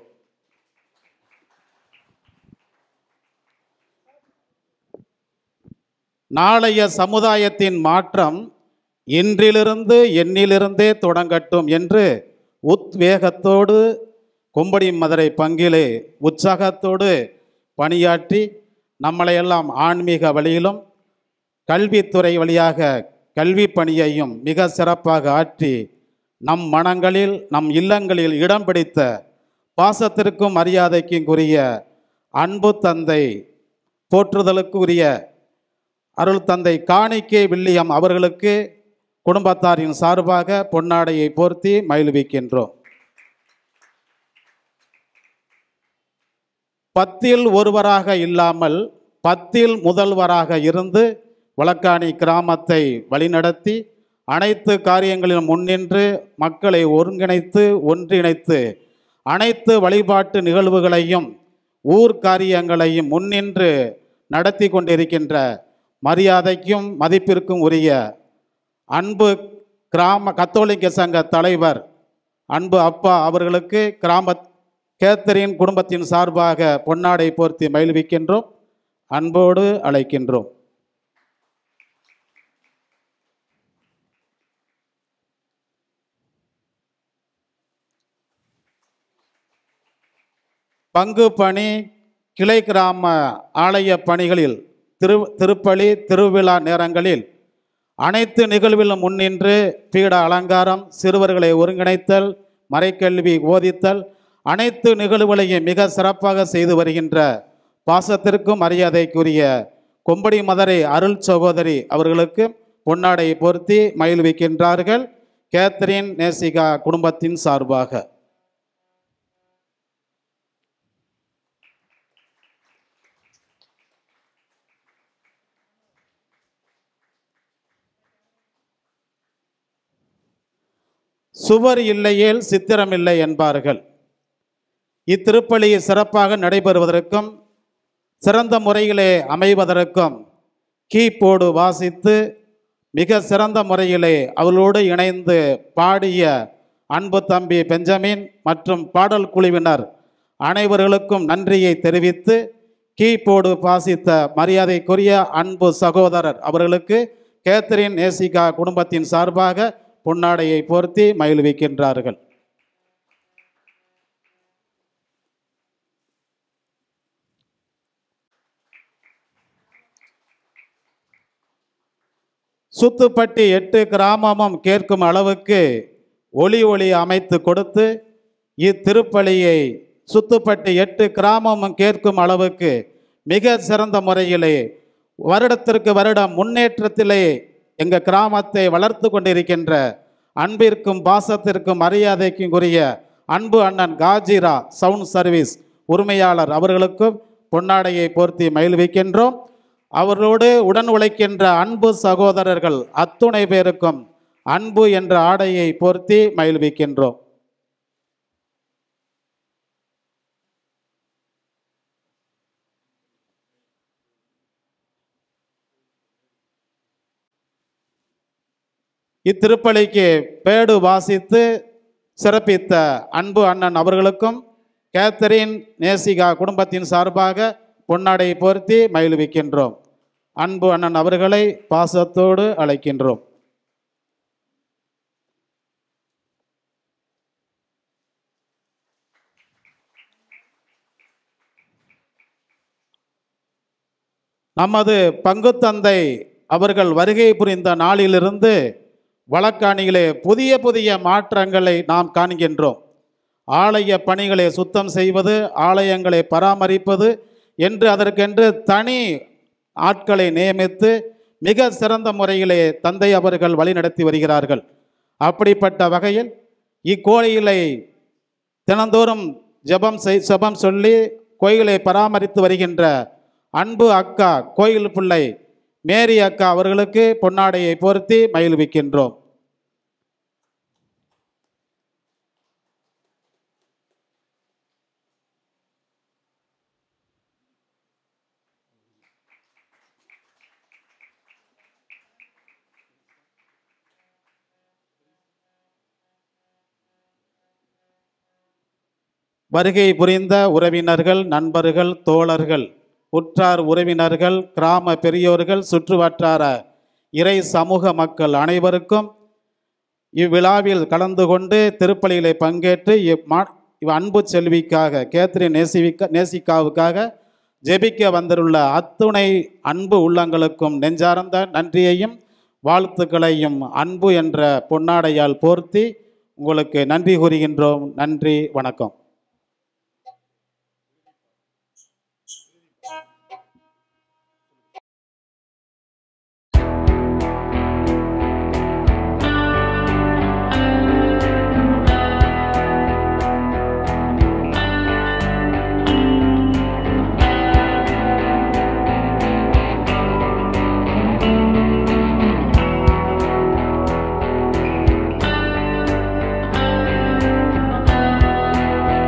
நாளைய சமுதாயத்தின் மாற்றம் இன்றிலிருந்து எண்ணிலிருந்தே தொடங்கட்டும் என்று உத்வேகத்தோடு கொம்படி மதுரை பங்கிலே உற்சாகத்தோடு பணியாற்றி நம்மளையெல்லாம் ஆன்மீக வழியிலும் கல்வித்துறை வழியாக கல்வி பணியையும் மிக சிறப்பாக ஆற்றி நம் மனங்களில் நம் இல்லங்களில் இடம் பிடித்த பாசத்திற்கும் மரியாதைக்கும் உரிய அன்பு தந்தை போற்றுதலுக்குரிய அருள் தந்தை காணிக்கை வில்லியம் அவர்களுக்கு குடும்பத்தாரின் சார்பாக பொன்னாடையை போர்த்தி மகிழ்விக்கின்றோம் பத்தில் ஒருவராக இல்லாமல் பத்தில் முதல்வராக இருந்து வழக்காணி கிராமத்தை வழிநடத்தி அனைத்து காரியங்களிலும் முன்னின்று மக்களை ஒருங்கிணைத்து ஒன்றிணைத்து அனைத்து வழிபாட்டு நிகழ்வுகளையும் ஊர் காரியங்களையும் முன்னின்று நடத்தி கொண்டிருக்கின்ற மரியாதைக்கும் மதிப்பிற்கும் உரிய அன்பு கிராம கத்தோலிக்க சங்க தலைவர் அன்பு அப்பா அவர்களுக்கு கிராம கேத்தரின் குடும்பத்தின் சார்பாக பொன்னாடை போர்த்தி மகிழ்விக்கின்றோம் அன்போடு அழைக்கின்றோம் பங்கு பணி கிளை கிராம ஆலய பணிகளில் திரு திருப்பலி திருவிழா நேரங்களில் அனைத்து நிகழ்விலும் முன்னின்று பீட அலங்காரம் சிறுவர்களை ஒருங்கிணைத்தல் மறைக்கல்வி போதித்தல் அனைத்து நிகழ்வுகளையும் மிக சிறப்பாக செய்து வருகின்ற பாசத்திற்கும் மரியாதைக்குரிய கொம்படி மதரை அருள் சகோதரி அவர்களுக்கு பொன்னாடை பொருத்தி மகிழ்விக்கின்றார்கள் கேத்ரின் நேசிகா குடும்பத்தின் சார்பாக சுவர் இல்லையேல் சித்திரமில்லை என்பார்கள் இத்திருப்பலி சிறப்பாக நடைபெறுவதற்கும் சிறந்த முறையிலே அமைவதற்கும் கீபோர்டு வாசித்து மிக சிறந்த முறையிலே அவளோடு இணைந்து பாடிய அன்பு தம்பி பெஞ்சமின் மற்றும் பாடல் குழுவினர் அனைவர்களுக்கும் நன்றியை தெரிவித்து கீபோர்டு வாசித்த மரியாதைக்குரிய அன்பு சகோதரர் அவர்களுக்கு கேத்தரின் நேசிகா குடும்பத்தின் சார்பாக பொன்னாடையை போர்த்தி மகிழ்விக்கின்றார்கள் சுத்துப்பட்டி எட்டு கிராமமும் கேட்கும் அளவுக்கு ஒளி ஒளி அமைத்து கொடுத்து இத்திருப்பலியை சுத்துப்பட்டி எட்டு கிராமமும் கேட்கும் அளவுக்கு மிக சிறந்த முறையிலே வருடத்திற்கு வருடம் முன்னேற்றத்திலே எங்கள் கிராமத்தை வளர்த்து கொண்டிருக்கின்ற அன்பிற்கும் பாசத்திற்கும் மரியாதைக்கும் உரிய அன்பு அண்ணன் காஜிரா சவுண்ட் சர்வீஸ் உரிமையாளர் அவர்களுக்கும் பொன்னாடையை போர்த்தி மகிழ்விக்கின்றோம் அவர்களோடு உடன் உழைக்கின்ற அன்பு சகோதரர்கள் அத்துணை பேருக்கும் அன்பு என்ற ஆடையை போர்த்தி மகிழ்விக்கின்றோம் இத்திருப்பலிக்கு பேடு வாசித்து சிறப்பித்த அன்பு அண்ணன் அவர்களுக்கும் கேத்தரின் நேசிகா குடும்பத்தின் சார்பாக பொன்னாடை போர்த்தி மகிழ்விக்கின்றோம் அன்பு அண்ணன் அவர்களை பாசத்தோடு அழைக்கின்றோம் நமது பங்குத்தந்தை அவர்கள் வருகை புரிந்த நாளிலிருந்து வழக்காணிகளே புதிய புதிய மாற்றங்களை நாம் காண்கின்றோம் ஆலய பணிகளை சுத்தம் செய்வது ஆலயங்களை பராமரிப்பது என்று அதற்கென்று தனி ஆட்களை நியமித்து மிக சிறந்த முறையிலே தந்தை அவர்கள் வழிநடத்தி வருகிறார்கள் அப்படிப்பட்ட வகையில் இக்கோயிலை தினந்தோறும் ஜெபம் செய் ஜெபம் சொல்லி கோயிலை பராமரித்து வருகின்ற அன்பு அக்கா கோயில் பிள்ளை மேரி அக்கா அவர்களுக்கு பொன்னாடையை பொருத்தி மகிழ்விக்கின்றோம் வருகை புரிந்த உறவினர்கள் நண்பர்கள் தோழர்கள் உற்றார் உறவினர்கள் கிராம பெரியோர்கள் சுற்றுவட்டார இறை சமூக மக்கள் அனைவருக்கும் இவ்விழாவில் கலந்து கொண்டு திருப்பலியிலே பங்கேற்று இம்மா இவ் அன்பு செல்விக்காக கேத்ரின் நேசிவிக்க நேசிக்காவுக்காக ஜெபிக்க வந்துள்ள அத்துணை அன்பு உள்ளங்களுக்கும் நெஞ்சார்ந்த நன்றியையும் வாழ்த்துக்களையும் அன்பு என்ற பொன்னாடையால் போர்த்தி உங்களுக்கு நன்றி கூறுகின்றோம் நன்றி வணக்கம் ஆ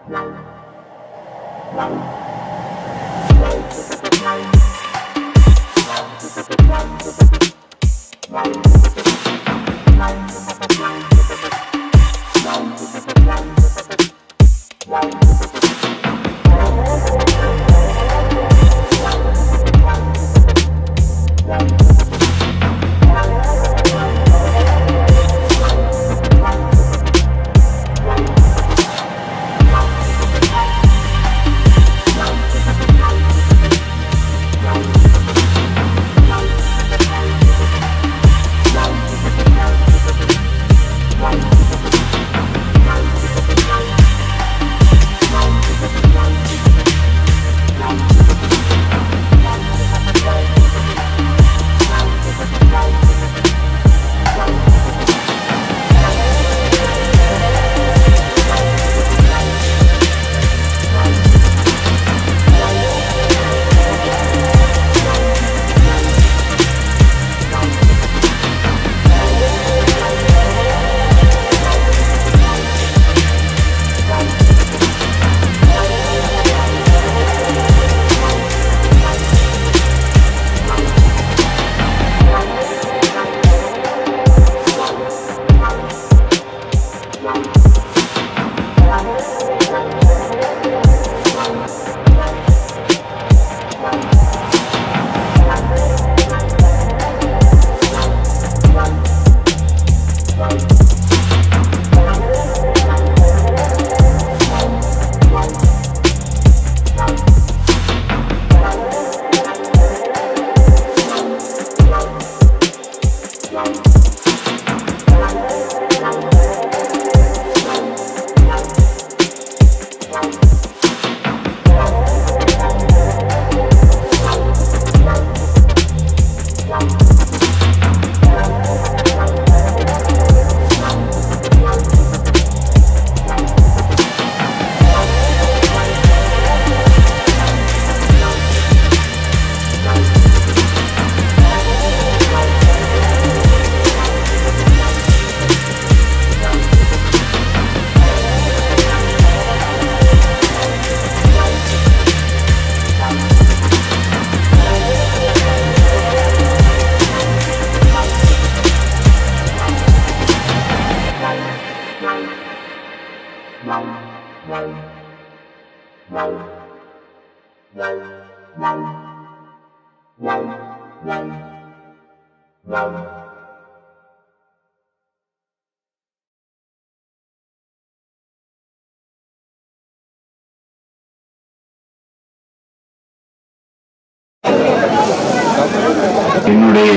என்னுடைய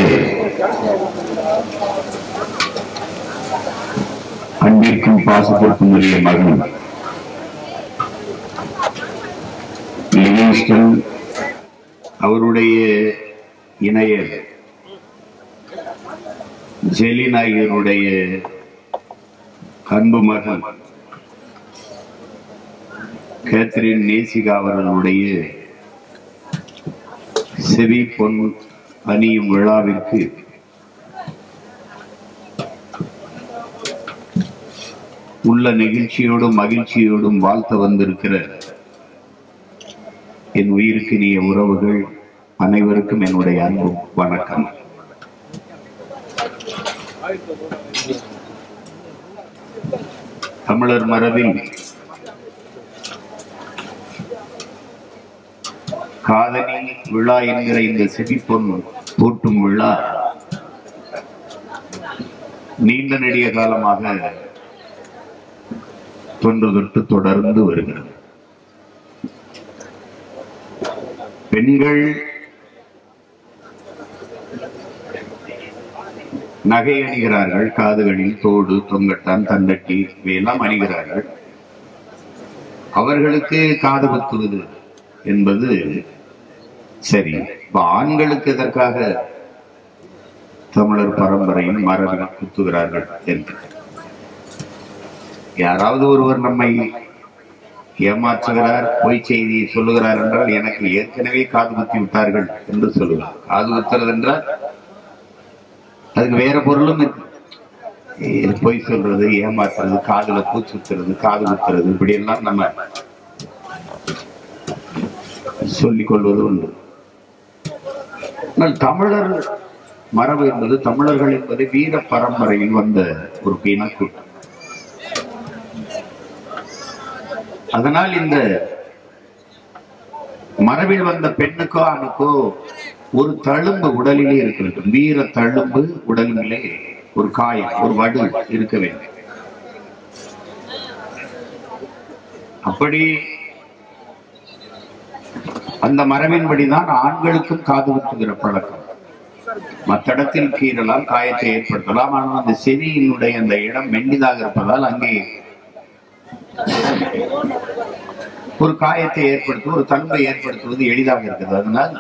அன்பிற்கும் பாசத்திற்கும் உரிய மகன் லிவிங்ஸ்டன் அவருடைய இணையர் ஜெலி நாயருடைய அன்பு மகன் கேத்ரின் நேசிகா அவர்களுடைய செவி பொன் அணியும் விழாவிற்கு உள்ள நெகிழ்ச்சியோடும் மகிழ்ச்சியோடும் வாழ்த்த வந்திருக்கிற என் உயிருக்கு நீய உறவுகள் அனைவருக்கும் என்னுடைய அன்பு வணக்கம் தமிழர் மரபில் காதலி விழா என்கிற இந்த செடிப்பொன் பூட்டும் விழா நீண்ட நெடிய காலமாக தொன்று தொட்டு தொடர்ந்து வருகிறது பெண்கள் நகை அணிகிறார்கள் காதுகளில் தோடு தொங்கட்டான் தண்டட்டி இவையெல்லாம் அணிகிறார்கள் அவர்களுக்கு காது குத்துவது என்பது சரி இப்ப ஆண்களுக்கு எதற்காக தமிழர் பரம்பரையின் மரபில் குத்துகிறார்கள் என்று யாராவது ஒருவர் நம்மை ஏமாற்றுகிறார் பொய் செய்தியை சொல்லுகிறார் என்றால் எனக்கு ஏற்கனவே காது குத்தி விட்டார்கள் என்று சொல்லுவார் காது குத்துறது என்றால் அதுக்கு வேற பொருளும் இருக்கு ஏ, பொய் சொல்றது ஏமாத்துறது காதுல பூச்சுத்துறது காது குத்துறது இப்படி எல்லாம் நம்ம சொல்லிக் கொள்வது உண்டு ஆனால் தமிழர் மரபு என்பது தமிழர்கள் என்பது வீர பரம்பரையில் வந்த ஒரு இனக்கூட்டம் அதனால் இந்த மரபில் வந்த பெண்ணுக்கோ ஆணுக்கோ ஒரு தழும்பு உடலிலே இருக்க வேண்டும் வீர தழும்பு உடலிலே ஒரு காயம் ஒரு வடு இருக்க வேண்டும் அப்படி அந்த மரபின்படிதான் ஆண்களுக்கும் காது குத்துகிற பழக்கம் மற்ற இடத்தில் கீறலாம் காயத்தை ஏற்படுத்தலாம் ஆனால் அந்த செவியினுடைய அந்த இடம் மெல்லிதாக இருப்பதால் அங்கே ஒரு காயத்தை ஏற்படுத்துவது ஒரு தன்மை ஏற்படுத்துவது எளிதாக இருக்குது அதனால்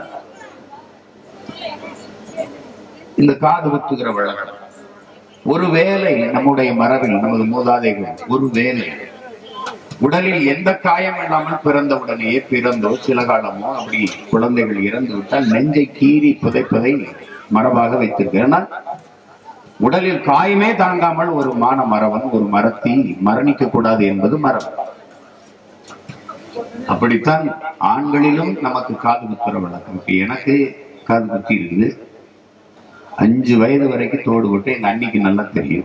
இந்த காது குத்துகிற வழக்கம் ஒருவேளை நம்முடைய மரபில் நமது மூதாதைகள் ஒருவேளை உடலில் எந்த காயம் இல்லாமல் பிறந்த உடனேயே பிறந்தோ சில காலமோ அப்படி குழந்தைகள் இறந்து விட்டால் நெஞ்சை கீறி புதைப்பதை மரபாக வைத்திருக்கு ஏன்னா உடலில் காயமே தாங்காமல் ஒரு மான மரவன் ஒரு மரத்தை மரணிக்க கூடாது என்பது மரபு அப்படித்தான் ஆண்களிலும் நமக்கு காது குத்துற வழக்கம் இப்ப எனக்கு காது குத்தி இருக்குது அஞ்சு வயது வரைக்கும் தோடு விட்டு எங்க அண்ணிக்கு நல்லா தெரியும்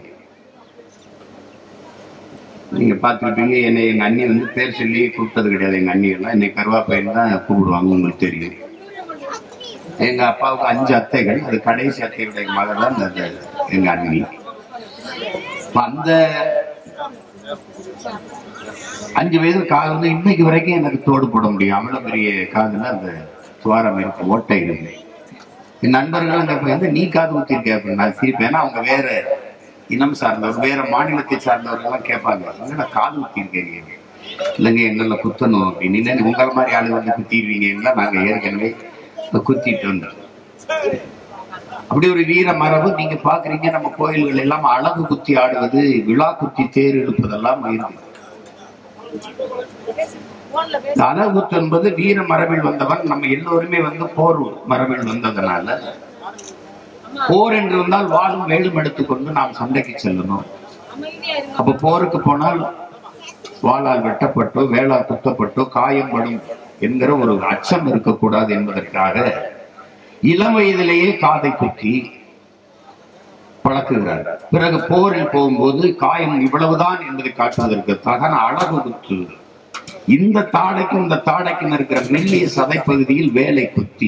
நீங்க பார்த்துருப்பீங்க என்னை எங்க அண்ணி வந்து பேர் சொல்லி கூப்பிட்டது கிடையாது எங்க அண்ணி எல்லாம் என்னை கருவாப்பையன் தான் கூப்பிடுவாங்க உங்களுக்கு தெரியும் எங்க அப்பாவுக்கு அஞ்சு அத்தைகள் அது கடைசி அத்தையுடைய மகள் தான் அந்த எங்க அண்ணி அப்ப அந்த அஞ்சு வயது காது வந்து இன்னைக்கு வரைக்கும் எனக்கு தோடு போட முடியும் அவ்வளவு பெரிய காதுல அந்த துவாரம் இருக்கு ஓட்டை இருக்கு என் நண்பர்கள் அங்க போய் வந்து நீ காது ஊத்திருக்க அப்படின்னு நான் சிரிப்பேன் ஏன்னா அவங்க வேற இனம் சார்ந்தவர் வேற மாநிலத்தை சார்ந்தவர்கள் எல்லாம் கேட்பாங்க "எங்க நான் காது ஊத்திருக்கேன் இல்லைங்க எங்களை குத்தணும் அப்படின்னு இல்லை உங்களை மாதிரி ஆளு வந்து குத்திடுவீங்கன்னா நாங்க ஏற்கனவே குத்திட்டு வந்தோம் அப்படி ஒரு வீர மரபு நீங்க பாக்குறீங்க நம்ம கோயில்கள் எல்லாம் அழகு குத்தி ஆடுவது விழா குத்தி தேர் இழுப்பதெல்லாம் இருக்கு இந்த அழகுத்து என்பது வீர மரபில் வந்தவன் நம்ம எல்லோருமே வந்து போர் மரபில் வந்ததுனால போர் என்று வந்தால் வாளும் வேலும் எடுத்துக்கொண்டு நாம் சண்டைக்கு செல்லணும் அப்ப போருக்கு போனால் வாளால் வெட்டப்பட்டோ வேளால் குத்தப்பட்டோ காயம்படும் என்கிற ஒரு அச்சம் இருக்கக்கூடாது என்பதற்காக இளம் வயதிலேயே காதை குத்தி பழக்குகிறார் பிறகு போரில் போகும்போது காயம் இவ்வளவுதான் என்பதை காட்டுவதற்காக அழகு குத்து இந்த தாடைக்கும் இந்த தாடைக்கும் இருக்கிற மெல்லிய சதைப்பகுதியில் வேலை குத்தி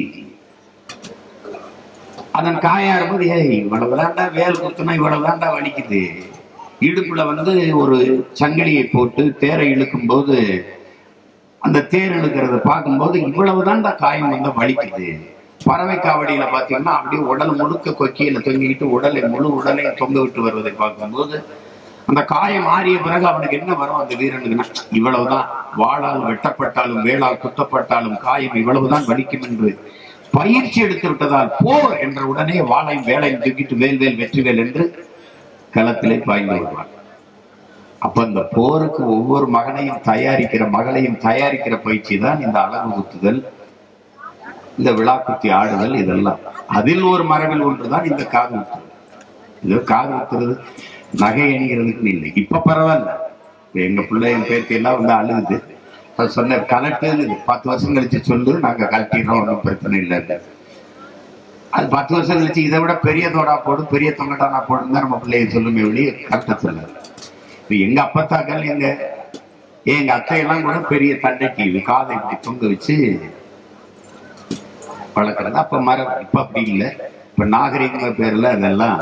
அதன் காயா இருக்கும்போது ஏய் இவ்வளவுதான்டா வேல் குத்துனா இவ்வளவுதான்டா வலிக்குது இடுப்புல வந்து ஒரு சங்கிலியை போட்டு தேரை இழுக்கும் போது அந்த தேர் இழுக்கிறத பார்க்கும்போது இவ்வளவுதான்டா காயம் வந்தா வலிக்குது பறவை காவடியில பாத்தீங்கன்னா அப்படியே உடல் முழுக்க கொக்கியில தொங்கிக்கிட்டு உடலை முழு உடலையும் தொங்க விட்டு வருவதை பார்க்கும்போது அந்த காயம் ஆறிய பிறகு அவனுக்கு என்ன வரும் அந்த வீரனுக்குன்னா இவ்வளவுதான் வாளால் வெட்டப்பட்டாலும் வேளால் குத்தப்பட்டாலும் காயம் இவ்வளவுதான் வலிக்கும் என்று பயிற்சி எடுத்து விட்டதால் போர் என்ற உடனே வாளையும் வேலையும் தூக்கிட்டு வேல் வேல் வெற்றி வேல் என்று களத்திலே பாய்ந்து வருவார் அப்ப இந்த போருக்கு ஒவ்வொரு மகனையும் தயாரிக்கிற மகளையும் தயாரிக்கிற பயிற்சி தான் இந்த அழகு குத்துதல் இந்த விழா குத்தி ஆடுதல் இதெல்லாம் அதில் ஒரு மரபில் ஒன்றுதான் இந்த காது குத்துதல் இது காது குத்துறது நகை அணிகிறதுக்கு இல்லை இப்ப பரவாயில்ல இப்ப எங்க பிள்ளை என் பேத்தி எல்லாம் வந்து அழுகுது அது சொன்ன கலட்டுன்னு பத்து வருஷம் கழிச்சு சொல்லு நாங்க கலட்டிடுறோம் ஒன்றும் பிரச்சனை இல்லை அது பத்து வருஷம் கழிச்சு இதை விட பெரிய தோடா போடு பெரிய தொங்கட்டானா போடுன்னு தான் நம்ம பிள்ளைய சொல்லுமே வெளியே கரெக்டா சொல்லாது இப்ப எங்க அப்பத்தாக்கள் எங்க எங்க அத்தையெல்லாம் கூட பெரிய தண்டைக்கு காதை இப்படி தொங்க வச்சு வளர்க்குறது அப்ப மரம் இப்ப அப்படி இல்லை இப்ப நாகரிகங்கிற பேர்ல அதெல்லாம்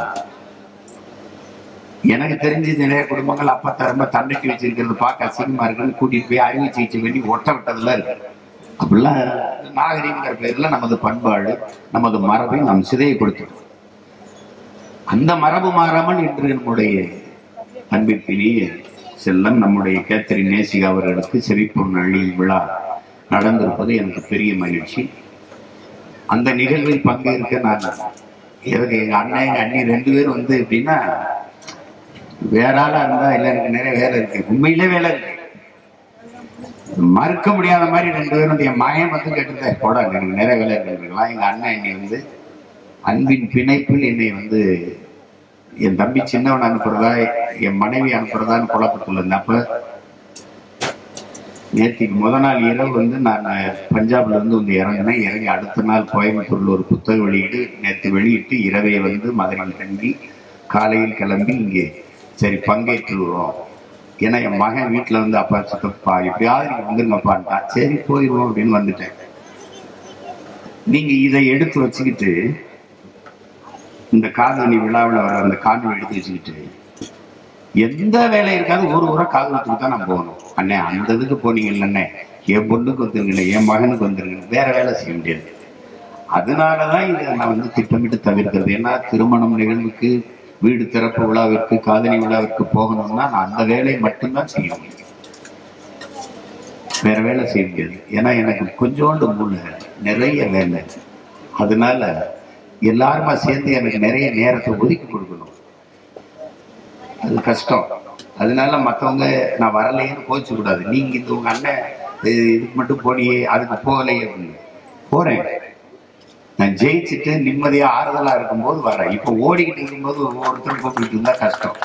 எனக்கு தெரிஞ்சு நிறைய குடும்பங்கள் அப்பா ரொம்ப தண்டைக்கு வச்சிருக்கிறது பார்க்க அசிங்கமா இருக்குன்னு கூட்டிட்டு போய் அறுவை சிகிச்சை வேண்டி ஒட்ட விட்டதெல்லாம் இருக்கு அப்படிலாம் நாகரிகங்கிற பேர்ல நமது பண்பாடு நமது மரபை நாம் சிதையை கொடுத்தோம் அந்த மரபு மாறாமல் இன்று நம்முடைய அன்பிற்கினிய செல்லம் நம்முடைய கேத்தரின் நேசிகா அவர்களுக்கு சிரிப்பு அழியும் விழா நடந்திருப்பது எனக்கு பெரிய மகிழ்ச்சி அந்த நிகழ்வில் பங்கேற்க நான் எனக்கு எங்க அண்ணன் எங்க அண்ணி ரெண்டு பேரும் வந்து எப்படின்னா வேற ஆளா இருந்தா இல்ல எனக்கு நிறைய வேலை இருக்கு உண்மையிலே வேலை இருக்கு மறுக்க முடியாத மாதிரி ரெண்டு பேரும் வந்து என் மகன் வந்து கேட்டு போட எனக்கு நிறைய வேலை இருக்குலாம் எங்க அண்ணன் என்னை வந்து அன்பின் பிணைப்பில் என்னை வந்து என் தம்பி சின்னவன் அனுப்புறதா என் மனைவி அனுப்புறதான்னு குழப்பத்தில் இருந்தேன் அப்ப நேற்றுக்கு முத நாள் இரவு வந்து நான் பஞ்சாப்ல இருந்து வந்து இறங்கினேன் இறங்கி அடுத்த நாள் கோயம்புத்தூர்ல ஒரு புத்தக வெளியீடு நேற்று வெளியிட்டு இரவே வந்து மதுரையில் தங்கி காலையில் கிளம்பி இங்கே சரி பங்கேற்றுருவோம் ஏன்னா என் மகன் வீட்டில் வந்து அப்பா சித்தப்பா எப்படியாவது நீங்க வந்துருங்கப்பான்ட்டா சரி போயிடுவோம் அப்படின்னு வந்துட்டேன் நீங்க இதை எடுத்து வச்சுக்கிட்டு இந்த காதணி விழாவில் வர அந்த காணொலி எடுத்து வச்சுக்கிட்டு எந்த வேலை இருக்காது ஒரு ஊரா காதலத்துக்கு தான் நான் போகணும் அண்ணே அந்த இதுக்கு போனீங்க இல்லைண்ணே என் பொண்ணுக்கு வந்துருங்க என் மகனுக்கு வந்துருங்க வேற வேலை செய்ய முடியாது அதனாலதான் இதை நான் வந்து திட்டமிட்டு தவிர்க்கிறது ஏன்னா திருமணம் நிகழ்வுக்கு வீடு திறப்பு விழாவிற்கு காதணி விழாவிற்கு போகணும்னா நான் அந்த வேலையை மட்டும்தான் செய்ய முடியும் வேற வேலை செய்ய முடியாது ஏன்னா எனக்கு கொஞ்சோண்டு மூளை நிறைய வேலை அதனால எல்லாருமா சேர்ந்து எனக்கு நிறைய நேரத்தை ஒதுக்கி கொடுக்கணும் அது கஷ்டம் அதனால மற்றவங்க நான் வரலையேன்னு கோச்சு கூடாது நீங்க இந்த உங்க அண்ணன் இது- இதுக்கு மட்டும் போனியே அதுக்கு போகலையே அப்படின்னு போறேன் நான் ஜெயிச்சுட்டு நிம்மதியா ஆறுதலா இருக்கும்போது வரேன் இப்போ ஓடிக்கிட்டு இருக்கும்போது ஒவ்வொருத்தரும் கூப்பிட்டு இருந்தா கஷ்டம்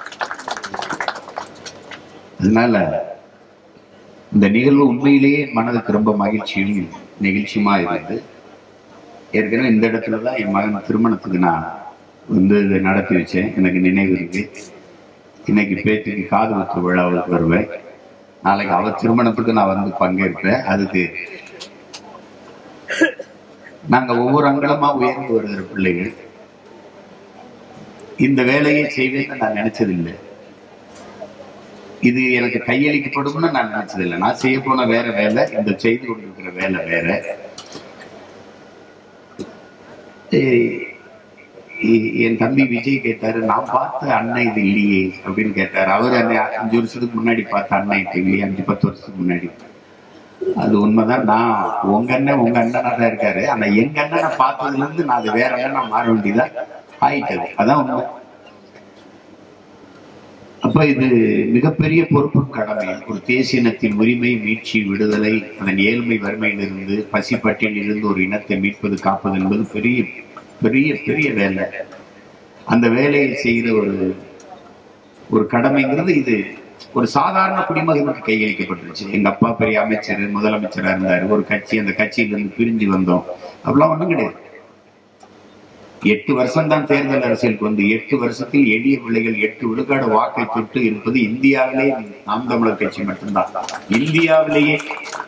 அதனால இந்த நிகழ்வு உண்மையிலேயே என் மனதுக்கு ரொம்ப மகிழ்ச்சியும் நெகிழ்ச்சியுமா இருந்தது ஏற்கனவே இந்த இடத்துல தான் என் மகன் திருமணத்துக்கு நான் வந்து இதை நடத்தி வச்சேன் எனக்கு நினைவு இருக்கு இன்னைக்கு பேத்திக்கு காது குத்து விழாவுக்கு வருவேன் நாளைக்கு அவ திருமணத்துக்கு நான் வந்து பங்கேற்கிறேன் அதுக்கு நாங்க ஒவ்வொரு அங்கலமா உயர்ந்து வருகிற பிள்ளைகள் இந்த வேலையை செய்வேன்னு நான் நினைச்சதில்லை இது எனக்கு கையளிக்கப்படும்னு நான் நினைச்சதில்லை நான் செய்ய போன வேற வேலை இந்த செய்து கொண்டிருக்கிற வேலை வேற ஏய், எ- என் தம்பி விஜய் கேட்டாரு நான் பார்த்த அண்ணன் இது இல்லையே அப்படின்னு கேட்டாரு அவர் அன்னை அஞ்சு வருஷத்துக்கு முன்னாடி பார்த்த அண்ணன் இப்ப இல்லையே அஞ்சு பத்து வருஷத்துக்கு முன்னாடி அது உண்மைதான் நான் உங்க அண்ணன் உங்க அண்ணனா தான் இருக்காரு ஆனா எங்க அண்ணனை பார்த்ததுல இருந்து நான் அது வேற அண்ணனா மாற வேண்டியதா ஆயிட்டது அதான் உண்மை அப்ப இது மிகப்பெரிய பொறுப்பு கடமை ஒரு தேசியனத்தின் உரிமை மீட்சி விடுதலை அதன் ஏழ்மை வறுமையிலிருந்து பசிப்பட்டியலில் இருந்து ஒரு இனத்தை மீட்பது காப்பது என்பது பெரிய பெரிய பெரிய வேலை அந்த வேலையை செய்கிற ஒரு ஒரு கடமைங்கிறது இது ஒரு சாதாரண குடிமகனுக்கு கையளிக்கப்பட்டுருச்சு எங்க அப்பா பெரிய அமைச்சர் முதலமைச்சரா இருந்தாரு ஒரு கட்சி அந்த கட்சியில இருந்து பிரிஞ்சு வந்தோம் அப்படிலாம் ஒண்ணும் கிடையாது எட்டு வருஷம் தான் தேர்தல் அரசியலுக்கு வந்து எட்டு வருஷத்தில் எளிய பிள்ளைகள் எட்டு விழுக்காடு வாக்கை தொட்டு இருப்பது இந்தியாவிலே நாம் தமிழர் கட்சி மட்டும்தான் இந்தியாவிலேயே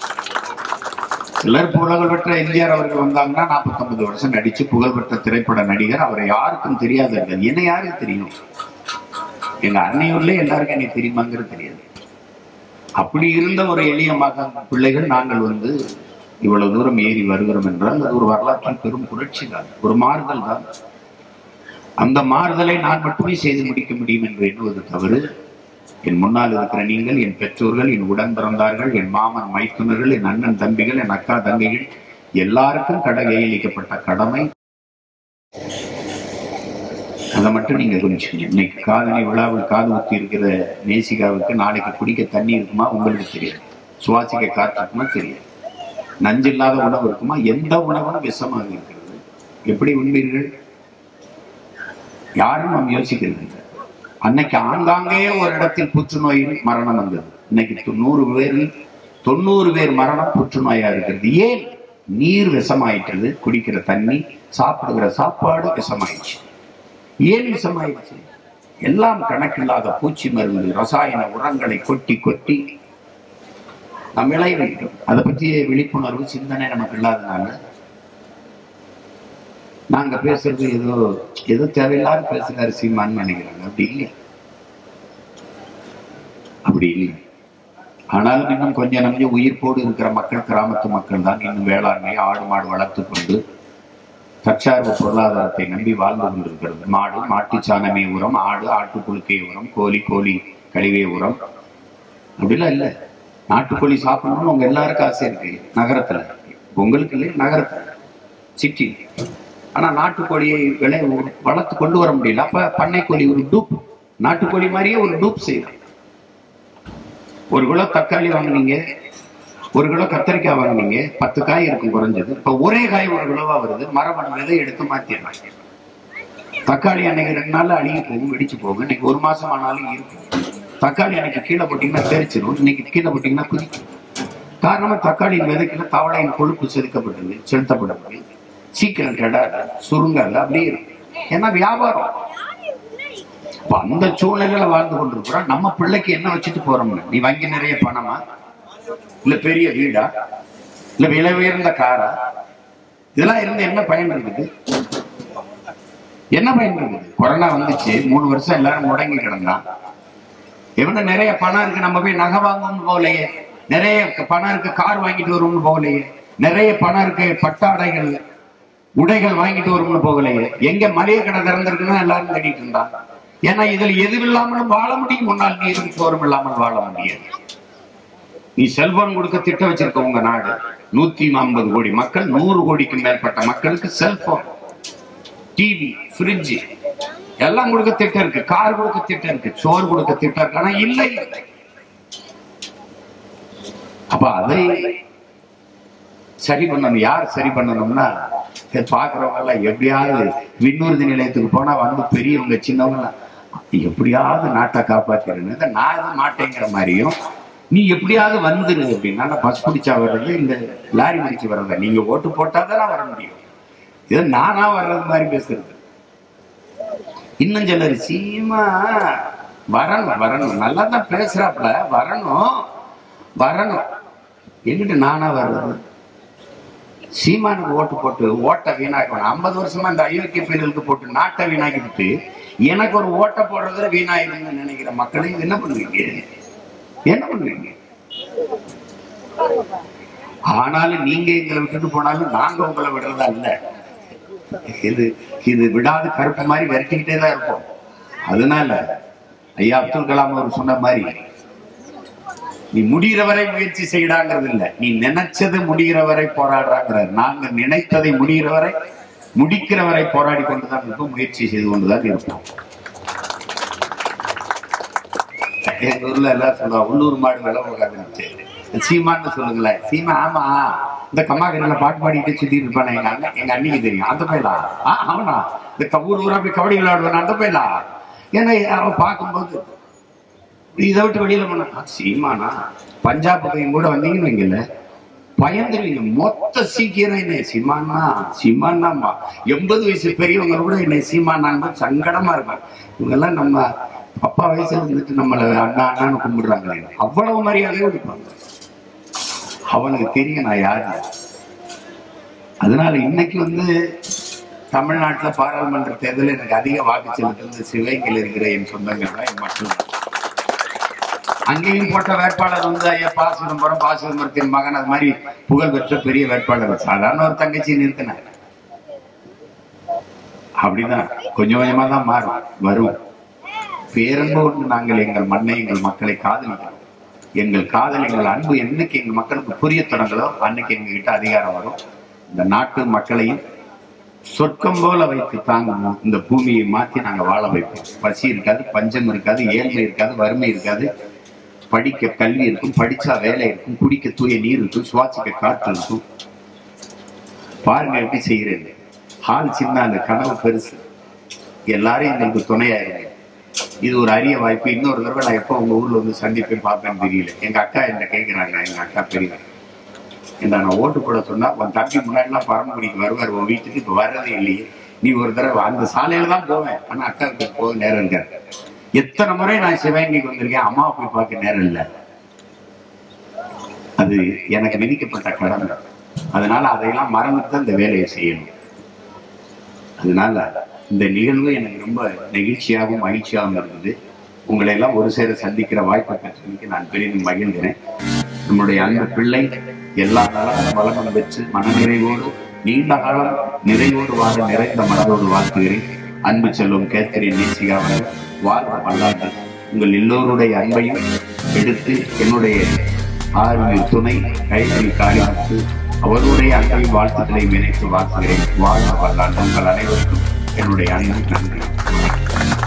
சிலர் புகழ்பெற்ற எம்ஜிஆர் அவர்கள் வந்தாங்கன்னா 49 வருஷம் நடிச்சு புகழ்பெற்ற திரைப்பட நடிகர் அவரை யாருக்கும் தெரியாது இருக்காது என்ன யாருக்கு தெரியும் எங்க அன்னையூர்ல எல்லாருக்கும் என்னை தெரியுமாங்கிறது தெரியாது அப்படி இருந்த ஒரு எளிய மகன் பிள்ளைகள் நாங்கள் வந்து இவ்வளவு தூரம் ஏறி வருகிறோம் என்றால் அது ஒரு வரலாற்றில் பெரும் புரட்சி தான் ஒரு மாறுதல் தான் அந்த மாறுதலை நான் மட்டுமே செய்து முடிக்க முடியும் என்று எண்ணுவது தவறு என் முன்னால் இருக்கிற நீங்கள் என் பெற்றோர்கள் என் உடன் பிறந்தார்கள் என் மாமன் மைத்துனர்கள் என் அண்ணன் தம்பிகள் என் அக்கா தம்பிகள் எல்லாருக்கும் கடை கையளிக்கப்பட்ட கடமை அதை மட்டும் நீங்க குறிச்சுக்கணும் இன்னைக்கு காதணி விழாவில் காது ஊத்தி இருக்கிற நேசிகாவுக்கு நாளைக்கு குடிக்க தண்ணி இருக்குமா உங்களுக்கு தெரியாது சுவாசிக்க காற்று இருக்குமா தெரியாது நஞ்சு இல்லாத உணவு இருக்குமா எந்த உணவும் விஷமாக இருக்கிறது எப்படி உண்பீர்கள் யாரும் நாம் யோசிக்கிறது இல்லை. அன்னைக்கு ஆங்காங்கே ஒரு இடத்தில் புற்றுநோயில் மரணம் வந்தது இன்னைக்கு தொண்ணூறு பேரில் தொண்ணூறு பேர் மரணம் புற்றுநோயா இருக்கிறது ஏன் நீர் விஷமாயிட்டது குடிக்கிற தண்ணி சாப்பிடுகிற சாப்பாடு விஷமாயிடுச்சு ஏன் விஷமாயிடுச்சு எல்லாம் கணக்கில்லாத பூச்சி மருந்து ரசாயன உரங்களை கொட்டி கொட்டி நாம் விளைய வைக்கிறோம் அதை பற்றிய விழிப்புணர்வு சிந்தனை நமக்கு இல்லாதனால நாங்க பேசுறது ஏதோ ஏதோ தேவையில்லாத பேசுறாரு சீமான்னு நினைக்கிறாங்க அப்படி இல்லை அப்படி இல்லை ஆனாலும் இன்னும் கொஞ்சம் நஞ்சம் உயிர்ப்போடு இருக்கிற மக்கள் கிராமத்து மக்கள் தான் இன்னும் வேளாண்மை ஆடு மாடு வளர்த்து கொண்டு தற்சார்பு பொருளாதாரத்தை நம்பி வாழ்ந்து கொண்டிருக்கிறது மாடு மாட்டுச் சாணமே உரம் ஆடு ஆட்டு புழுக்கை உரம் கோழி கோழி கழிவே உரம் அப்படிலாம் இல்லை நாட்டுக்கோழி சாப்பிடணும்னு உங்க எல்லாருக்கும் ஆசை இருக்கு நகரத்துல உங்களுக்கு இல்லை நகரத்துல சிட்டி ஆனா நாட்டுக்கோழியை விலை வளர்த்து கொண்டு வர முடியல அப்ப பண்ணைக்கோழி ஒரு டூப் நாட்டுக்கோழி மாதிரியே ஒரு டூப் செய்யலாம் ஒரு கிலோ தக்காளி வாங்குனீங்க ஒரு கிலோ கத்தரிக்காய் வாங்குனீங்க பத்து காய் இருக்கும் குறைஞ்சது இப்ப ஒரே காய் ஒரு கிலோவா வருது மரபணு விதை எடுத்து மாத்திடுறாங்க தக்காளி அன்னைக்கு ரெண்டு நாள்ல அழுகி போகும் வெடிச்சு போகும் இன்னைக்கு ஒரு மாசம் ஆனாலும் இருக்கும் தக்காளி அன்னைக்கு கீழே போட்டீங்கன்னா தெரிச்சிடும் இன்னைக்கு கீழே போட்டீங்கன்னா குதிக்கும் காரணமா தக்காளியின் விதைக்குள்ள தவளையின் கொழுப்பு செலுத்தப்பட்டது செலுத்தப்பட்டது சீக்கிரம் கெடாது சுருங்காது அப்படியே இருக்கும் ஏன்னா வியாபாரம் அப்ப அந்த சூழ்நிலையில வாழ்ந்து கொண்டிருக்கிறோம் நம்ம பிள்ளைக்கு என்ன வச்சுட்டு போறோம்னு நீ வங்கி நிறைய பணமா இல்ல பெரிய வீடா இல்ல விலை உயர்ந்த காரா இதெல்லாம் இருந்து என்ன பயன் இருக்குது என்ன பயன் இருக்குது கொரோனா வந்துச்சு மூணு வருஷம் எல்லாரும் முடங்கி கிடந்தான் எவன நிறைய பணம் இருக்கு நம்ம போய் நகை வாங்கணும்னு போகலையே நிறைய பணம் இருக்கு கார் வாங்கிட்டு வரும்னு போகலையே நிறைய பணம் இருக்கு பட்டாடைகள் உடைகள் வாங்கிட்டு வரும்னு போகலையே எங்க மளிகை கடை திறந்திருக்குன்னு எல்லாரும் தேடிட்டு இருந்தான் ஏன்னா இதுல எதுவும் இல்லாமலும் வாழ முடியும் முன்னால் நீரும் சோறும் இல்லாமல் வாழ முடியாது நீ செல்போன் கொடுக்க திட்டம் வச்சிருக்க உங்க நாடு நூத்தி ஐம்பது கோடி மக்கள் நூறு கோடிக்கு மேற்பட்ட மக்களுக்கு செல்போன் டிவி ஃப்ரிட்ஜ் எல்லாம் கொடுக்க திட்டம் இருக்கு கார் கொடுக்க திட்டம் இருக்கு சோறு கொடுக்க திட்டம் இருக்கு ஆனா இல்லை அப்ப அதை சரி பண்ணணும் யார் சரி பண்ணணும்னா இதை பார்க்கறவங்க எல்லாம் எப்படியாவது விண்ணூர்தி நிலையத்துக்கு போனா வந்து பெரியவங்க சின்னவங்க எல்லாம், எப்படியாவது நாட்டை காப்பாத்திருன்னு இதை நான் எதுவும் மாட்டேங்கிற மாதிரியும் நீ எப்படியாவது வந்துரு அப்படின்னா நான் பஸ் பிடிச்சா வர்றது இந்த லாரி பிடிச்சு வர்றத நீங்க ஓட்டு போட்டாதான் நான் வர முடியும் இது நானா வர்றது மாதிரி பேசுறது இன்னும் சிலர் சீமா வரணும் வரணும் நல்லா தான் பேசுறாப்புல வரணும் வரணும் எங்கிட்ட நானா வர்றது சீமானுக்கு ஓட்டு போட்டு ஓட்டை வீணாக்கணும் ஐம்பது வருஷமா இந்த அயோக்கிய பெண்களுக்கு போட்டு நாட்டை வீணாக்கிட்டு எனக்கு ஒரு ஓட்டை போடுறதுல வீணாயிருன்னு நினைக்கிற மக்களை என்ன பண்ணுவீங்க என்ன பண்ணுவீங்க ஆனாலும் நீங்க எங்களை விட்டுட்டு போனாலும் நாங்க உங்களை விடுறதா இல்ல இது இது விடாத கருப்பு மாதிரி விரட்டிக்கிட்டே தான் இருப்போம் அதனால ஐயா அப்துல் கலாம் அவர் சொன்ன மாதிரி நீ முடிகிற வரை முயற்சி செய்யடாங்கிறது இல்ல நீ நினைச்சது முடிகிற வரை போராடுறாங்கிறார் நாங்க நினைத்ததை முடிகிற வரை முடிக்கிற வரை போராடி கொண்டுதான் இருப்போம் முயற்சி செய்து கொண்டுதான் இருப்போம் எங்க ஊர்ல எல்லாம் சொல்லுவா உள்ளூர் மாடு விலை போகாதுன்னு சீமான்னு சொல்லுங்களேன் சீமா ஆமா இந்த கம்மாக்கரையில பாட்டு பாடிட்டு சுத்திட்டு இருப்பானே எங்க அண்ணன் எங்க அண்ணிக்கு தெரியும் அந்த பையலா ஆ அவனா இந்த க- ஊர் ஊரா போய் கபடி விளையாடுவான் அந்த பையலா ஏன்னா அவன் பார்க்கும்போது இதை விட்டு வெளியில போனா சீமானா பஞ்சாப் பக்கம் கூட வந்தீங்கன்னு வைங்கல பயந்துருவீங்க மொத்த சீக்கிரம் என்ன சீமானா சீமானாமா எண்பது வயசு பெரியவங்க கூட என்னை சீமானான்னு சங்கடமா இருக்கும் இவங்கெல்லாம் நம்ம அப்பா வயசுல இருந்துட்டு நம்மள அண்ணா அண்ணான்னு கும்பிடுறாங்களே அவ்வளவு மரியாதையை கொடுப்பாங்க அவனுக்கு தெரியும் நான் யாரு அதனால இன்னைக்கு வந்து தமிழ்நாட்டுல பாராளுமன்ற தேர்தலில் எனக்கு அதிக வாக்கு செலுத்துறது சிவகங்கையில் இருக்கிற என் சொந்தங்கள் தான் என் மக்கள் தான். அங்கேயும் போட்ட வேட்பாளர் வந்து ஐயா பா சிதம்பரம் பா சிதம்பரத்தின் மகன் அது மாதிரி புகழ் பெற்ற பெரிய வேட்பாளர் சாதாரண ஒரு தங்கச்சி நிறுத்தினார் அப்படிதான் கொஞ்சம் கொஞ்சமா தான் மாறும் வரும் பேரன்பு கொண்டு நாங்கள் எங்கள் மண்ணை எங்கள் மக்களை காதலிக்கிறோம் எங்கள் காதல் எங்கள் அன்பு என்னைக்கு எங்கள் மக்களுக்கு புரிய தொடங்குதோ அன்னைக்கு எங்க கிட்ட அதிகாரம் வரும் இந்த நாட்டு மக்களையும் சொர்க்கம் போல வைத்து தாங்குவோம் இந்த பூமியை மாத்தி நாங்க வாழ வைப்போம் பசி இருக்காது பஞ்சம் இருக்காது ஏழ்மை இருக்காது வறுமை இருக்காது படிக்க கல்வி இருக்கும் படிச்சா வேலை இருக்கும் குடிக்க தூய நீர் இருக்கும் சுவாசிக்க காற்று இருக்கும் பாருங்க எப்படி செய்கிறேன் ஹால் சின்ன அந்த கனவு பெருசு எல்லாரும் எங்களுக்கு துணையா இருங்க இது ஒரு அரிய வாய்ப்பு இன்னொரு தடவை நான் எப்போ உங்க ஊர்ல வந்து சந்திப்பேன் பார்ப்பேன்னு தெரியல எங்க அக்கா என்ன கேட்கிறாங்க எங்க அக்கா பெரியவங்க இந்த நான் ஓட்டு போட சொன்னா உன் தம்பி முன்னாடிலாம் பரமக்குடிக்கு வருவார் உன் வீட்டுக்கு இப்ப வர்றதே இல்லையே நீ ஒரு தடவை அந்த சாலையில தான் போவேன் ஆனா அக்காவுக்கு போக நேரம் இருக்காது எத்தனை முறை நான் சிவகங்கைக்கு வந்திருக்கேன் அம்மாவை போய் பார்க்க நேரம் இல்லை அது எனக்கு விதிக்கப்பட்ட கடமை அதனால அதையெல்லாம் மறந்துட்டு தான் இந்த வேலையை செய்யணும் அதனால இந்த நிகழ்வு எனக்கு ரொம்ப நெகிழ்ச்சியாகவும் மகிழ்ச்சியாகவும் இருந்தது உங்களை எல்லாம் ஒரு சேர சந்திக்கிற வாய்ப்பை பெற்றதுக்கு நான் பெரிதும் மகிழ்கிறேன் நம்முடைய அன்பு பிள்ளை எல்லா நலமும் வளமும் பெற்று மனநிறைவோடு நீண்ட காலம் நிறைவோடு வாழ நிறைந்த மனதோடு வாழ்த்துகிறேன் அன்பு செல்வம் கேத்தரின் நேசிகாமல் வாழ்ந்த பல்லாண்டு உங்கள் எல்லோருடைய அன்பையும் எடுத்து என்னுடைய ஆர்வல் துணை கைத்தறி காளிமுத்து அவருடைய அன்பையும் வாழ்த்துக்களையும் இணைத்து வாழ்த்துகிறேன் வாழ்ந்த பல்லாண்டு உங்கள் அனைவருக்கும் என்னுடைய அன்பு நன்றி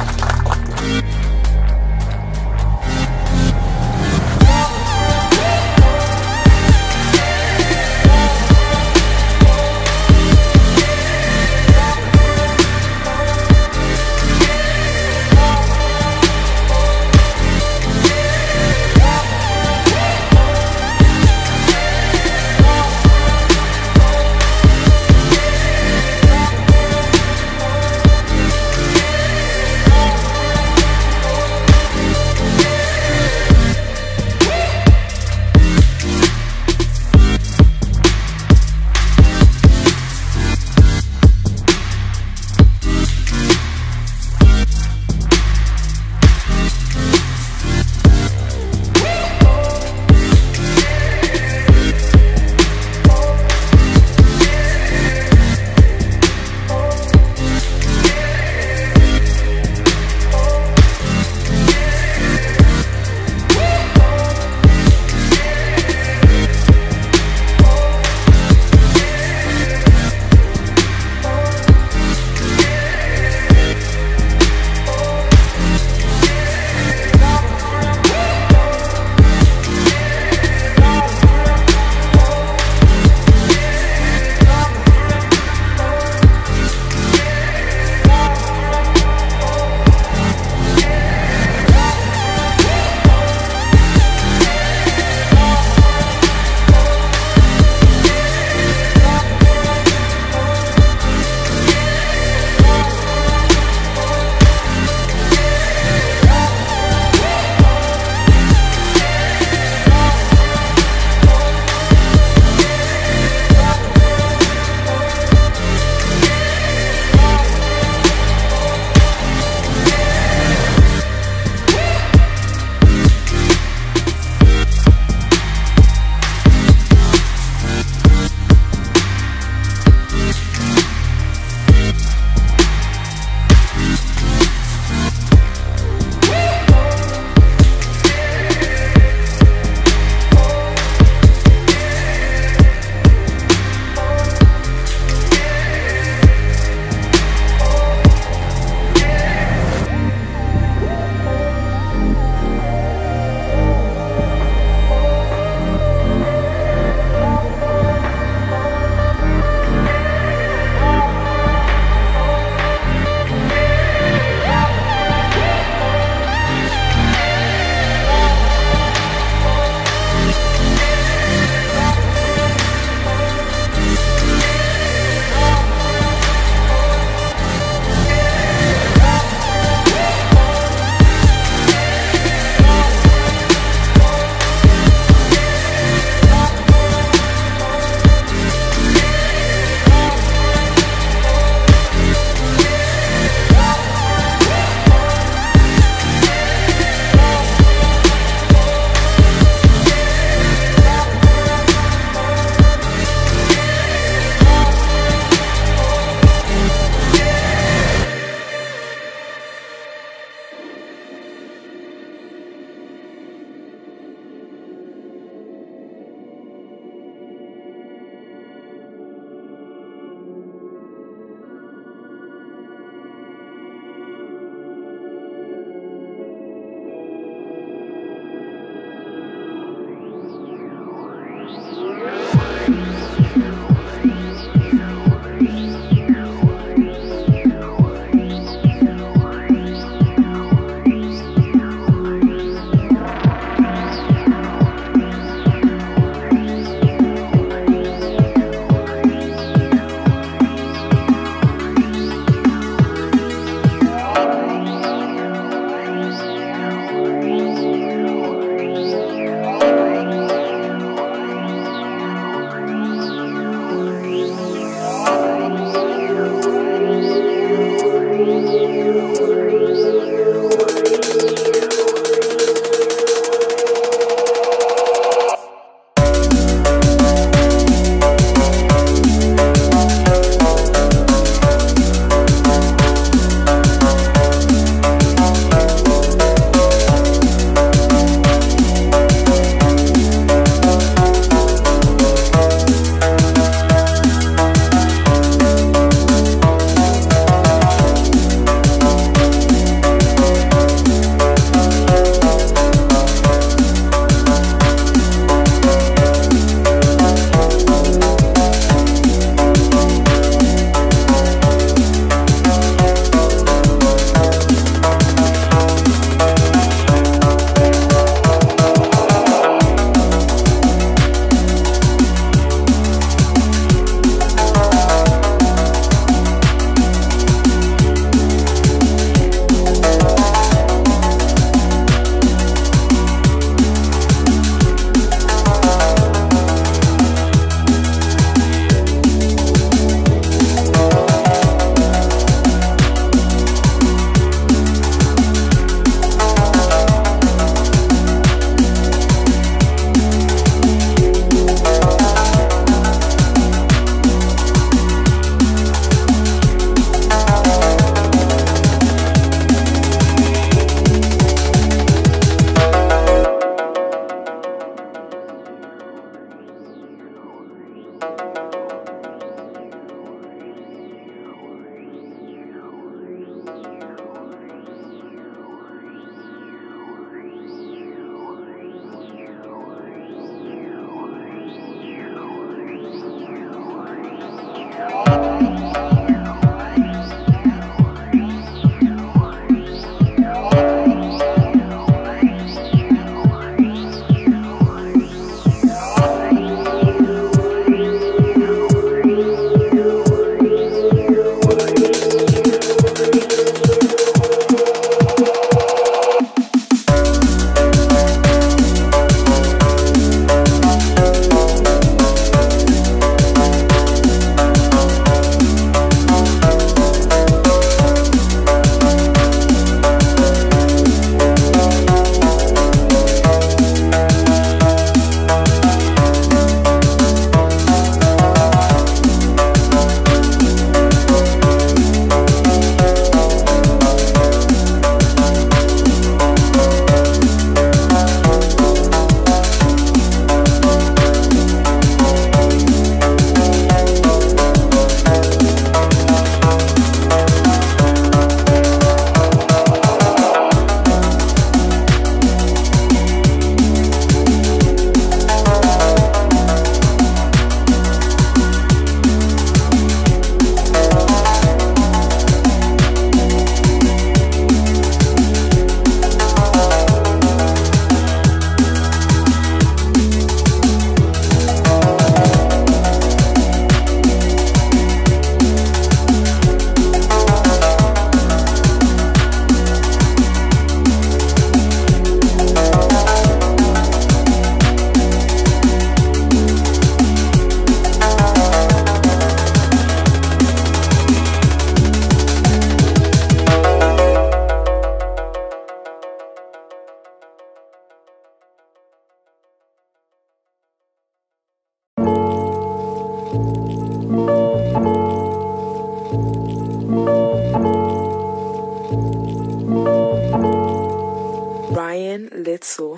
Ryan Litzel.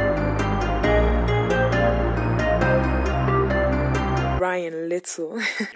Ryan Little.